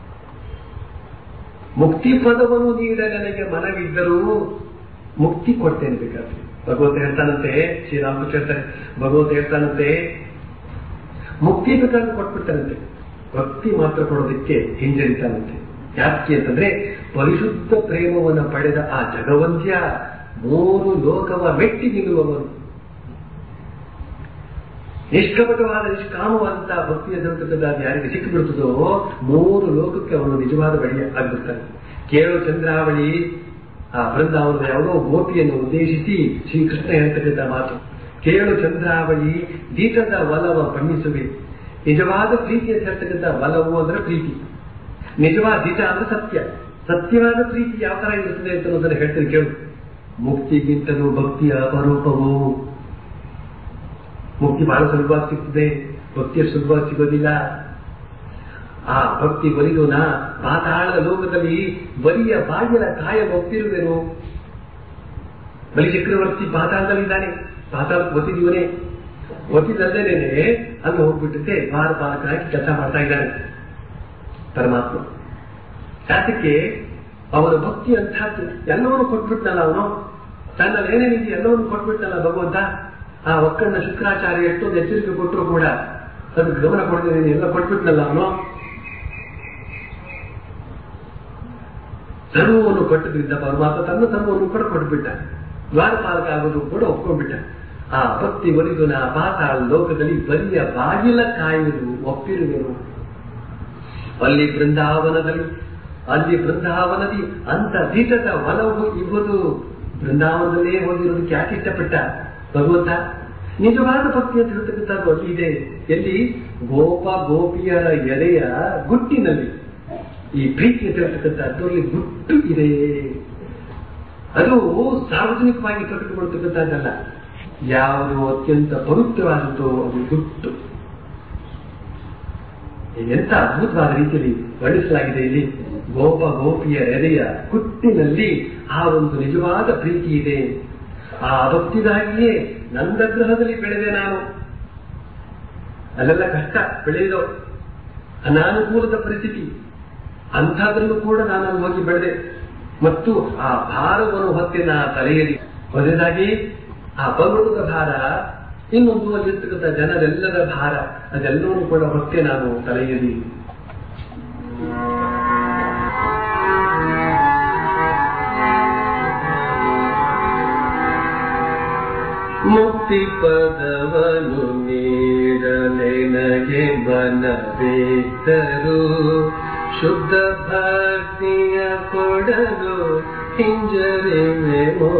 ಮುಕ್ತಿ ಪದವನ್ನು ನೀಡ ನನಗೆ ಮನವಿದ್ದರೂ ಮುಕ್ತಿ ಕೊಡ್ತೇನೆ ಬೇಕಾದ್ರೆ ಭಗವಂತ ಹೇಳ್ತಾನಂತೆ ಶ್ರೀರಾಮಕೃಷ್ಣ ಹೇಳ್ತಾರೆ ಭಗವಂತ ಹೇಳ್ತಾನಂತೆ ಮುಕ್ತಿ ಬೇಕಾದ್ರೆ ಕೊಟ್ಬಿಡ್ತಾನಂತೆ ಭಕ್ತಿ ಮಾತ್ರ ಕೊಡೋದಕ್ಕೆ ಹಿಂಜರಿತಾನಂತೆ ಯಾಕೆ ಅಂತಂದ್ರೆ ಪರಿಶುದ್ಧ ಪ್ರೇಮವನ್ನು ಪಡೆದ ಆ ಜಗವಂತ್ಯ ಮೂರು ಲೋಕವ ಮೆಟ್ಟಿ ನಿಲ್ಲುವವನು ನಿಷ್ಕಪಟವಾದ ನಿಷ್ಕಾಮವಾದಂತಹ ಭಕ್ತಿಯ ಸಂತಕದ ಯಾರಿಗೆ ಸಿಕ್ಕಿಬಿಡ್ತದೋ ಮೂರು ಲೋಕಕ್ಕೆ ಅವನು ನಿಜವಾದ ಬಳಿ ಆಗ್ಬಿಡ್ತಾನೆ ಕೇಳು ಚಂದ್ರಾವಳಿ ಆ ಬೃಂದಾವನದ ಯಾವುದೋ ಗೋಪಿಯನ್ನು ಉದ್ದೇಶಿಸಿ ಶ್ರೀಕೃಷ್ಣ ಹೇಳ್ತಕ್ಕಂಥ ಮಾತು ಕೇಳು ಚಂದ್ರಾವಳಿ ದೀಟದ ಒಲವ ಬಣ್ಣಿಸುವೆ ನಿಜವಾದ ಪ್ರೀತಿಯ ಹೇಳ್ತಕ್ಕಂಥ ಒಲವು ಅಂದ್ರೆ ಪ್ರೀತಿ ನಿಜವಾದ ದಿಟ ಅಂದ್ರೆ ಸತ್ಯ ಸತ್ಯವಾದ ಪ್ರೀತಿ ಯಾವ ತರ ಇರುತ್ತದೆ ಅಂತ ಅನ್ನೋದನ್ನ ಹೇಳ್ತೀನಿ ಕೇಳು ಮುಕ್ತಿಗಿಂತಲೂ ಭಕ್ತಿಯ ಅಪರೂಪವು ಮುಕ್ತಿ ಬಹಳ ಸುಲಭವಾಗಿ ಸಿಗ್ತದೆ ಭಕ್ತಿಯ ಸುಲಭವಾಗಿ ಸಿಗೋದಿಲ್ಲ ಆ ಭಕ್ತಿ ಬಲಿದು ನಾ ಪಾತಾಳದ ಲೋಕದಲ್ಲಿ ಬಲಿಯ ಬಾಗಿಲ ಕಾಯ ಒಪ್ಪಿರುವೆನು ಬಲಿ ಚಕ್ರವರ್ತಿ ಪಾತಾಳದಲ್ಲಿದ್ದಾನೆ ಪಾತಾಳ ಒತ್ತಿದೀವನೇ ಒತ್ತಿದಲ್ದೇನೆ ಅಲ್ಲಿ ಹೋಗ್ಬಿಟ್ಟಿದ್ದೆ ಬಾರ ಪಾಲಕರಾಗಿ ಕೆಲಸ ಮಾಡ್ತಾ ಇದ್ದಾನೆ ಪರಮಾತ್ಮ ಯಾತಕ್ಕೆ ಅವನ ಭಕ್ತಿ ಅಂತಹದ್ದು ಎಲ್ಲವನ್ನು ಕೊಟ್ಬಿಟ್ನಲ್ಲ ಅವನು ತನ್ನಲ್ಲಿ ಏನೇನಿದೆ ಎಲ್ಲವನ್ನು ಕೊಟ್ಬಿಟ್ನಲ್ಲ ಭಗವಂತ ಆ ಒಕ್ಕಣ್ಣ ಶುಕ್ರಾಚಾರ್ಯ ಎಷ್ಟೊಂದು ಎಚ್ಚರಿಕೆ ಕೊಟ್ಟರು ಕೂಡ ಅದಕ್ಕೆ ಗಮನ ಕೊಡ್ತೇನೆ ಎಲ್ಲ ಕೊಟ್ಬಿಟ್ನಲ್ಲ ಅವನು ಸರ್ವವನ್ನು ಕೊಟ್ಟದ್ರಿಂದ ಪರಮಾತ್ಮ ತನ್ನ ಸರ್ವವನ್ನು ಕೂಡ ಕೊಟ್ಬಿಟ್ಟ ದ್ವಾರಪಾಲಕ ಆಗೋದು ಕೂಡ ಒಪ್ಕೊಂಡ್ಬಿಟ್ಟ ಆ ಭಕ್ತಿ ಒಲಿದು ನಾ ಪಾತಾಳ ಲೋಕದಲ್ಲಿ ಬಲಿಯ ಬಾಗಿಲ ಕಾಯುವುದು ಒಪ್ಪಿರುವೆನು ಅಲ್ಲಿ ಬೃಂದಾವನದಲ್ಲಿ ಅಲ್ಲಿ ಬೃಂದಾವನದಿ ಅಂತ ದೀಟದ ಒಲವು ಇರುವುದು ಬೃಂದಾವನದಲ್ಲೇ ಹೋಗಿರೋದಕ್ಕೆ ಯಾಕೆ ಇಷ್ಟಪಟ್ಟ ಭಗವಂತ ನಿಜವಾದ ಭಕ್ತಿ ಅಂತ ಹೇಳ್ತಕ್ಕಂಥದ್ದು ಅಲ್ಲಿ ಇದೆ ಎಲ್ಲಿ ಗೋಪ ಗೋಪಿಯರ ಎದೆಯ ಗುಟ್ಟಿನಲ್ಲಿ ಈ ಪ್ರೀತಿ ಅಂತ ಹೇಳ್ತಕ್ಕಂಥದ್ದು ಅಲ್ಲಿ ಗುಟ್ಟು ಇದೆ ಅದು ಸಾರ್ವಜನಿಕವಾಗಿ ಪ್ರಕಟಗೊಳ್ತಕ್ಕಂಥದ್ದಲ್ಲ ಯಾವುದು ಅತ್ಯಂತ ಪವಿತ್ರವಾದದ್ದು ಅದು ಗುಟ್ಟು ಎಂತ ಅದ್ಭುತವಾದ ರೀತಿಯಲ್ಲಿ ವರ್ಣಿಸಲಾಗಿದೆ ಇಲ್ಲಿ ಗೋಪ ಗೋಪಿಯ ಎದೆಯ ಕುಟ್ಟಿನಲ್ಲಿ ಆ ಒಂದು ನಿಜವಾದ ಪ್ರೀತಿ ಇದೆ ಆ ಭಕ್ತಿಗಾಗಿಯೇ ನಂದಗ್ರಹದಲ್ಲಿ ಬೆಳೆದೆ ನಾನು ಅಲ್ಲೆಲ್ಲ ಕಷ್ಟ ಬೆಳೆಯುವುದು ಅನಾನುಕೂಲದ ಪರಿಸ್ಥಿತಿ ಅಂಥದ್ರಲ್ಲೂ ಕೂಡ ನಾನು ಅಲ್ಲಿ ಹೋಗಿ ಬೆಳೆದೆ ಮತ್ತು ಆ ಭಾರವನ್ನು ಹೊತ್ತಿನ ತಲೆಯಲ್ಲಿ ಮೊದಲಾಗಿ ಆ ಪರ್ವತದ ಭಾರ ಇನ್ನೊಂದು ಅಲ್ಲಿರ್ತಕ್ಕಂಥ ಜನರೆಲ್ಲರ ಭಾರ ಅದೆಲ್ಲವೂ ಕೂಡ ಹೊತ್ತೆ ನಾನು ತಲೆಯಲ್ಲಿ ಮುಕ್ತಿ ಪದವನು ನೀಡಲೆನಗೆ ಮನವಿದ್ದರು ಶುದ್ಧ ಭಕ್ತಿಯ ಕೊಡಲು ಹಿಂಜರಿವೆವೋ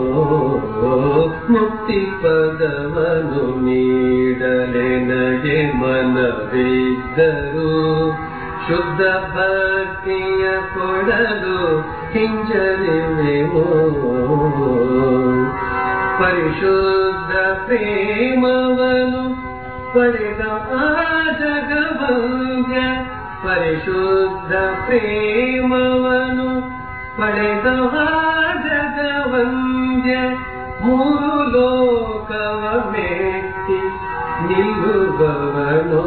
ಮುಕ್ತಿ ಪದವನು ನೀಡಲೆನಗೆ ಮನವಿದ್ದರು ಶುದ್ಧ ಭಕ್ತಿಯ ಕೊಡಲು ಹಿಂಜರಿವೆವೋ ಪರಿಶುದ್ಧ ಪ್ರೇಮವನು ಪಡೆದ ಆ ಜಗವಂದ್ಯ ಪರಿಶುದ್ಧ ಪ್ರೇಮವನು ಪಡೆದ ಆ ಜಗವಂದ್ಯ ಮೂರು ಲೋಕವ ಮೆಟ್ಟಿ ನಿಲ್ಲುವವನೋ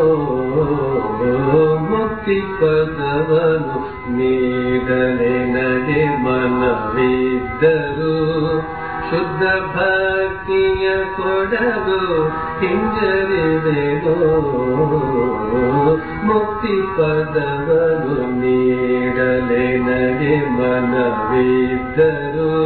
ಮುಕ್ತಿ ಪದವನು ನೀಡಲೆನಗೆ ಮನವಿದ್ದರು ಶುದ್ಧ ಭಕ್ತಿಯ ಕೊಡಲು ಹಿಂಜರಿದೆಗೋ ಮುಕ್ತಿ ಪದವನು ನೀಡಲೆನಗೆ ಮನವಿದ್ದರು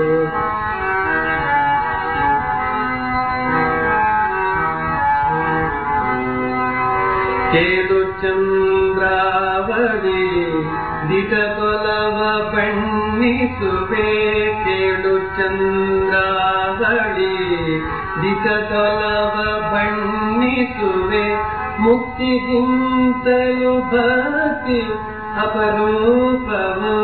ಕೇಳು ಚಂದ್ರಾವಳಿ ದಿಟ ಕೊಲವ ಬಣ್ಣಿಸುವೆ ಕೇಳು ಚಂದ್ರಾವಳಿ ದಿಟ ಕೊಲವ ಬಣ್ಣಿಸುವೆ ಮುಕ್ತಿಗಿಂತಲೂ ಭಕ್ತಿ ಅಪರೂಪವು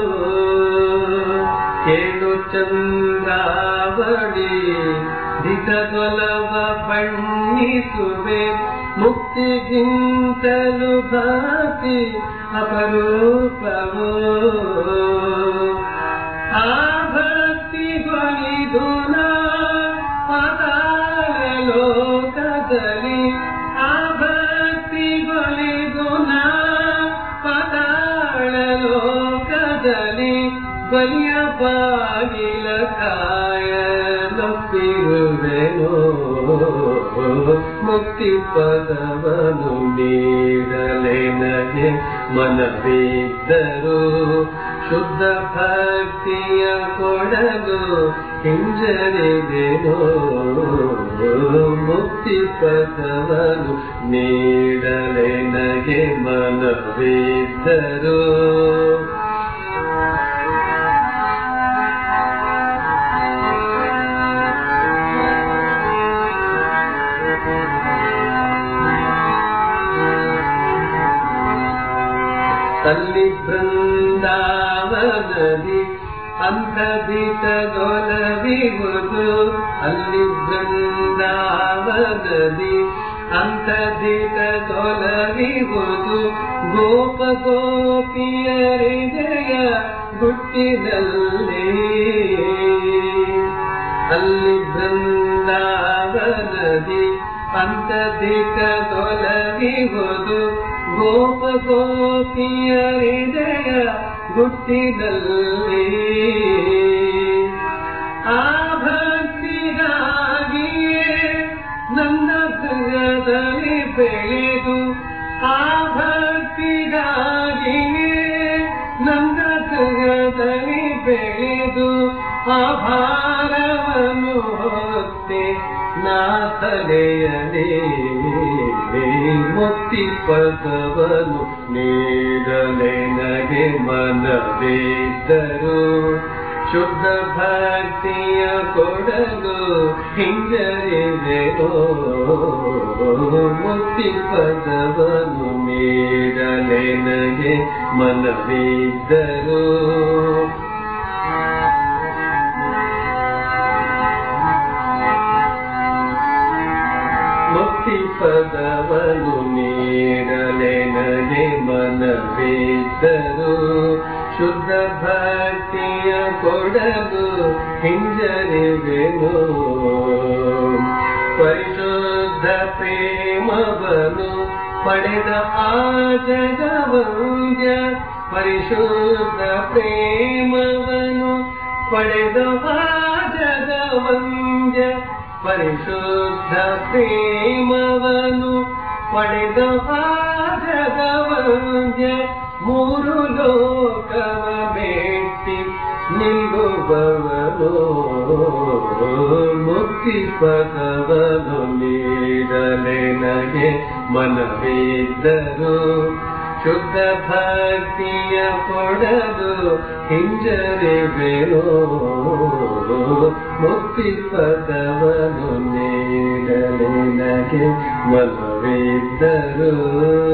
ಕೇಳು ಚಂದ್ರಾವಳಿ ದಿಟ ಕೊಲವ ಬಣ್ಣಿಸುವೆ ಮುಕ್ತಿಗಿಂತಲೂ ಭಕ್ತಿ ಅಪರೂಪವು ಆ ಭಕ್ತಿಗೊಳಿದು ಪಾತಾಳ ಲೋಕದಲ್ಲಿ ಆ ಭಕ್ತಿಗೊಳಿದು ಪಾತಾಳ ಲೋಕದಲ್ಲಿ ಬಲಿಯ ಬಾಗಿಲ ಕಾಯಲೊಪ್ಪಿರುವೆನೋ ಮುಕ್ತಿ ಪದವನು ನೀಡಲೆನಗೆ ಮನವಿದ್ದರು ಶುದ್ಧ ಭಕ್ತಿಯ ಕೊಡಲು ಹಿಂಜರಿದೆನೋ ಮುಕ್ತಿ ಪದವನು ನೀಡಲೆನಗೆ ಮನವಿದ್ದರು ಅಲ್ಲಿ ಬೃಂದಾವನದಿ ಅಂತದಿತಗೊಲವಿಹುದು ಅಲ್ಲಿ ಬೃಂದಾವನದಿ ಅಂತದಿತಗೊಲವಿಹುದು ಗೋಪ ಗೋಪಿಯರಿದೆಯ ಗುಟ್ಟಿನಲ್ಲಿ ಅಲ್ಲಿ ಬೃಂದಾವನದಿ ಅಂತದಿತಗೊಲವಿಹುದು ಗೋಪ ಗೋಪಿಯರಿದೆಯ ಗುಟ್ಟಿನಲ್ಲಿ ಆ ಭಕ್ತಿಗಾಗಿಯೇ ನನ್ನ ಹೃದಯದಲ್ಲಿ ಬೆಳೆದು ಆ ಭಕ್ತಿಗಾಗಿಯೇ ನನ್ನ ಹೃದಯದಲ್ಲಿ ಬೆಳೆದು ಆ ಭಾರವನ್ನು ಹೊತ್ತೆ ನಾ ತಲೆಯಲೇ ಮುಕ್ತಿ ಪದವನು ನೀಡಲೆನಗೆ ಮನವಿದ್ದರು ಶುದ್ಧ ಭಕ್ತಿಯ ಕೊಡಲು ಹಿಂಜರಿದೆನೋ ಮುಕ್ತಿ ಪದವನ್ನು ನೀಡಲೆ ನನಗೆ ಮನವಿದ್ದರು ಮುಕ್ತಿ ಪದವನ್ನು ನೀಡಲೆ ನನಗೆ ಮನವಿದ್ದರು ಶುದ್ಧ ಭಕ್ತಿಯ ಕೊಡಲು ಹಿಂಜರಿವೆನು ಪರಿಶುದ್ಧ ಪ್ರೇಮವನು ಪಡೆದ ಆ ಜಗವಂಗ್ಯ ಪರಿಶುದ್ಧ ಪ್ರೇಮವನು ಪಡೆದ ಆ ಜಗವಂಗ್ಯ ಪರಿಶುದ್ಧ ಪ್ರೇಮವನು ಪಡೆದ ಆ ಜಗವಂಗ್ಯ ಮೂರು ಲೋಕವ ಬೇಟಿ ನಿಲ್ಲುವವನು ಮುಕ್ತಿ ಪದವನು ನೀಡಲೆ ನನಗೆ ಮನವಿದ್ದರು ಶುದ್ಧ ಭಕ್ತಿಯ ಕೊಡಲು ಹಿಂಜರಿವೆನೋ ಮುಕ್ತಿ ಪದವನು ನೀಡಲೆ ನನಗೆ ಮನವಿದ್ದರು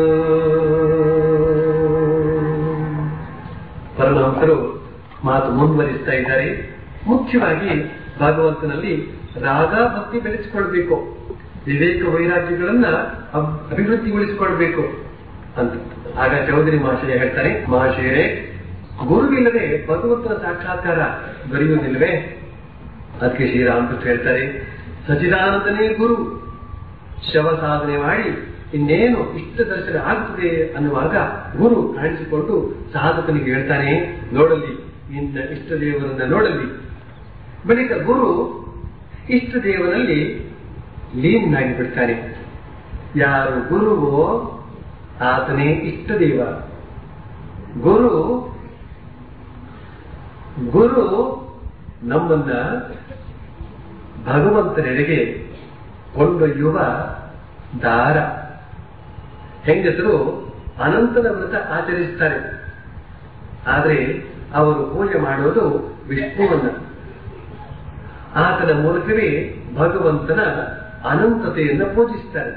ಪರಮಹಂಸರು ಮಾತು ಮುಂದುವರಿಸ್ತಾ ಇದ್ದಾರೆ ಮುಖ್ಯವಾಗಿ ಭಾಗವಂತನಲ್ಲಿ ರಾಗ ಭಕ್ತಿ ಬೆಳೆಸಿಕೊಳ್ಬೇಕು ವಿವೇಕ ವೈರಾಗ್ಯಗಳನ್ನ ಅಬ್- ಅಭಿವೃದ್ಧಿಗೊಳಿಸಿಕೊಳ್ಬೇಕು ಅಂತ ಆಗ ಚೌಧರಿ ಮಹಾಶಯ ಹೇಳ್ತಾರೆ ಮಹಾಶಯರೇ ಗುರುವಿಲ್ಲದೆ ಭಗವಂತನ ಸಾಕ್ಷಾತ್ಕಾರ ದೊರೆಯುವುದಿಲ್ವೇ ಅದಕ್ಕೆ ಶ್ರೀರಾಮಕೃಷ್ಣ ಹೇಳ್ತಾರೆ ಸಚಿದಾನಂದನೇ ಗುರು ಶವ ಸಾಧನೆ ಮಾಡಿ ಇನ್ನೇನು ಇಷ್ಟ ದರ್ಶನ ಆಗ್ತದೆ ಅನ್ನುವಾಗ ಗುರು ಕಾಣಿಸಿಕೊಂಡು ಸಾಧಕನಿಗೆ ಹೇಳ್ತಾನೆ ನೋಡಲಿ ನಿನ್ನ ಇಷ್ಟ ದೇವರನ್ನ ನೋಡಲಿ ಬಳಿಕ ಗುರು ಇಷ್ಟ ದೇವರಲ್ಲಿ ಲೀನಾಗಿ ಬಿಡ್ತಾನೆ ಯಾರು ಗುರುವೋ ಆತನೇ ಇಷ್ಟ ದೇವ ಗುರು ಗುರು ನಮ್ಮನ್ನ ಭಗವಂತನೆಡೆಗೆ ಕೊಂಡೊಯ್ಯುವ ದಾರ ಹೆಂಗಸರು ಅನಂತನ ವ್ರತ ಆಚರಿಸುತ್ತಾರೆ ಆದರೆ ಅವರು ಪೂಜೆ ಮಾಡೋದು ವಿಷ್ಣುವನ್ನ ಆತನ ಮೂಲಕವೇ ಭಗವಂತನ ಅನಂತತೆಯನ್ನು ಪೂಜಿಸುತ್ತಾರೆ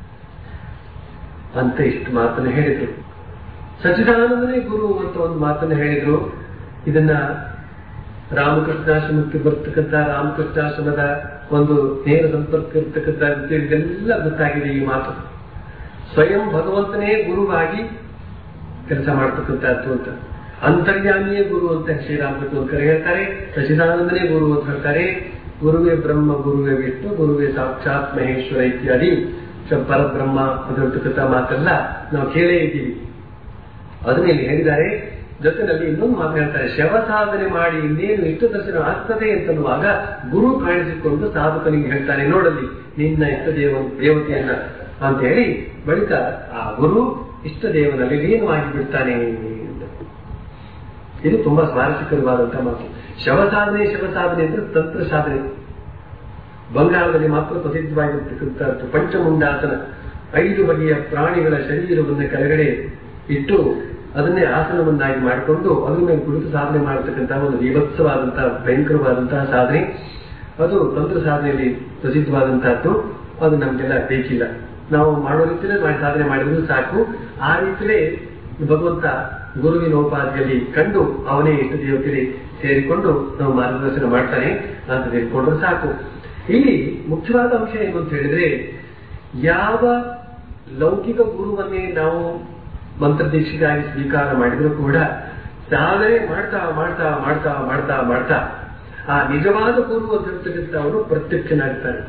ಅಂತ ಇಷ್ಟು ಮಾತನ್ನು ಹೇಳಿದ್ರು ಸಚ್ಚಿದಾನಂದನೇ ಗುರು ಅಂತ ಒಂದು ಮಾತನ್ನು ಹೇಳಿದ್ರು ಇದನ್ನ ರಾಮಕೃಷ್ಣಾಶ್ರಮಕ್ಕೆ ಬರ್ತಕ್ಕಂಥ ರಾಮಕೃಷ್ಣಾಶ್ರಮದ ಒಂದು ನೇರ ಸಂಪರ್ಕ ಇರ್ತಕ್ಕಂಥ ವಿದ್ಯಾರ್ಥಿಗಳಿಗೆಲ್ಲ ಗೊತ್ತಾಗಿದೆ ಈ ಮಾತು ಸ್ವಯಂ ಭಗವಂತನೇ ಗುರುವಾಗಿ ಕೆಲಸ ಮಾಡ್ತಕ್ಕಂಥದ್ದು ಅಂತ ಅಂತರ್ಯಾಮಿಯೇ ಗುರು ಅಂತ ಶ್ರೀರಾಮಕೃಷ್ಣ ಒಂದು ಕರೆ ಹೇಳ್ತಾರೆ ಸಚಿದಾನಂದನೇ ಗುರು ಅಂತ ಹೇಳ್ತಾರೆ ಗುರುವೇ ಬ್ರಹ್ಮ ಗುರುವೇ ವಿಷ್ಣು ಗುರುವೇ ಸಾಕ್ಷಾತ್ ಮಹೇಶ್ವರ ಇತ್ಯಾದಿ ಶ- ಪರಬ್ರಹ್ಮ ಅದಿರ್ತಕ್ಕಂಥ ಮಾತೆಲ್ಲ ನಾವು ಕೇಳೇ ಇದ್ದೀವಿ ಅದನ್ನ ಇಲ್ಲಿ ಹೇಳಿದ್ದಾರೆ ಜೊತೆನಲ್ಲಿ ಇನ್ನೊಂದು ಮಾತು ಹೇಳ್ತಾರೆ ಶವ ಸಾಧನೆ ಮಾಡಿ ಇನ್ನೇನು ಇಷ್ಟ ದರ್ಶನ ಆಗ್ತದೆ ಅಂತನ್ನುವಾಗ ಗುರು ಕಾಣಿಸಿಕೊಂಡು ಸಾಧಕನಿಗೆ ಹೇಳ್ತಾನೆ ನೋಡಲಿ ನಿನ್ನ ಇಷ್ಟ ದೇವ ದೇವತೆಯನ್ನ ಅಂತ ಹೇಳಿ ಬಳಿಕ ಆ ಗುರು ಇಷ್ಟ ದೇವನಲ್ಲಿ ಲೀನವಾಗಿ ಬಿಡ್ತಾನೆ ಅಂತ. ಇದು ತುಂಬಾ ಸ್ವಾರಸ್ಯಕರವಾದಂತಹ ಮಾತು ಶವ ಸಾಧನೆ ಶವ ಸಾಧನೆ ಅಂದ್ರೆ ತಂತ್ರ ಸಾಧನೆ ಬಂಗಾಳದಲ್ಲಿ ಮಾತ್ರ ಪ್ರಸಿದ್ಧವಾಗಿರ್ತಕ್ಕಂಥದ್ದು ಪಂಚಮುಂಡಾಸನ ಐದು ಬಗೆಯ ಪ್ರಾಣಿಗಳ ಶರೀರವನ್ನು ಕೆಳಗಡೆ ಇಟ್ಟು ಅದನ್ನೇ ಆಸನವನ್ನಾಗಿ ಮಾಡಿಕೊಂಡು ಅದ್ರ ಮೇಲೆ ಕುಳಿತು ಸಾಧನೆ ಮಾಡತಕ್ಕಂತಹ ಒಂದು ವಿಭತ್ಸವಾದಂತಹ ಭಯಂಕರವಾದಂತಹ ಸಾಧನೆ ಅದು ತಂತ್ರ ಸಾಧನೆಯಲ್ಲಿ ಪ್ರಸಿದ್ಧವಾದಂತಹದ್ದು ಅದು ನಮ್ಗೆಲ್ಲ ಬೇಕಿಲ್ಲ ನಾವು ಮಾಡೋ ರೀತಿಯಲ್ಲೇ ಮಾಡಿ ಸಾಧನೆ ಮಾಡಿದ್ರು ಸಾಕು ಆ ರೀತಿಯಲ್ಲೇ ಭಗವಂತ ಗುರುವಿನ ಉಪಾಧಿಯಲ್ಲಿ ಕಂಡು ಅವನೇ ಇಷ್ಟ ದೇವತೆಯಲ್ಲಿ ಸೇರಿಕೊಂಡು ನಾವು ಮಾರ್ಗದರ್ಶನ ಮಾಡ್ತಾನೆ ಅಂತ ತಿಳ್ಕೊಂಡ್ರೆ ಸಾಕು ಇಲ್ಲಿ ಮುಖ್ಯವಾದ ಅಂಶ ಏನು ಅಂತ ಹೇಳಿದ್ರೆ ಯಾವ ಲೌಕಿಕ ಗುರುವನ್ನೇ ನಾವು ಮಂತ್ರದೀಕ್ಷೆಗಾಗಿ ಸ್ವೀಕಾರ ಮಾಡಿದ್ರು ಕೂಡ ಸಾಧನೆ ಮಾಡ್ತಾ ಮಾಡ್ತಾ ಮಾಡ್ತಾ ಮಾಡ್ತಾ ಮಾಡ್ತಾ ಆ ನಿಜವಾದ ಗುರು ಅಂತ ಹೇಳ್ತಕ್ಕಂಥವರು ಪ್ರತ್ಯಕ್ಷನಾಗ್ತಾರೆ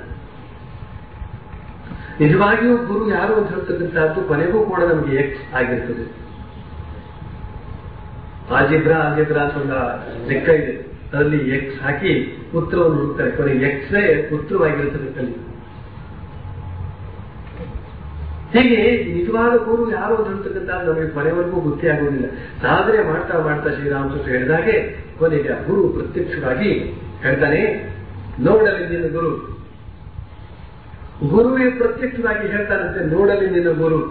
ನಿಜವಾಗಿಯೂ ಗುರು ಯಾರು ಅಂತ ಹೇಳ್ತಕ್ಕಂಥದ್ದು ಕೊನೆಗೂ ಕೂಡ ನಮಗೆ ಎಕ್ಸ್ ಆಗಿರ್ತದೆ ಆಜಿಬ್ರಾ ಆಜಿಬ್ರಾ ಅಂತ ಒಂದು ಲೆಕ್ಕ ಇದೆ ಅದರಲ್ಲಿ ಎಕ್ಸ್ ಹಾಕಿ ಉತ್ತರವನ್ನು ಹುಡುಕ್ತಾರೆ ಕೊನೆಗೆ ಎಕ್ಸೇ ಉತ್ತರವಾಗಿರುತ್ತದೆ ಕಲಿ ಹೀಗೆ ನಿಜವಾದ ಗುರು ಯಾರು ಅಂತ ಹೇಳ್ತಕ್ಕಂಥ ನಮಗೆ ಕೊನೆವರೆಗೂ ಗೊತ್ತೇ ಆಗುವುದಿಲ್ಲ ಸಾಧನೆ ಮಾಡ್ತಾ ಮಾಡ್ತಾ ಶ್ರೀರಾಮಕೃಷ್ಣ ಹೇಳಿದಾಗೆ ಕೊನೆಗೆ ಆ ಗುರು ಪ್ರತ್ಯಕ್ಷವಾಗಿ ಹೇಳ್ತಾನೆ ನೋಡಲಿ ನಿನ್ನ ಗುರು ಗುರುವೇ ಪ್ರತ್ಯಕ್ಷವಾಗಿ ಹೇಳ್ತಾನಂತೆ ನೋಡಲಿ ನಿನ್ನ ಗುರು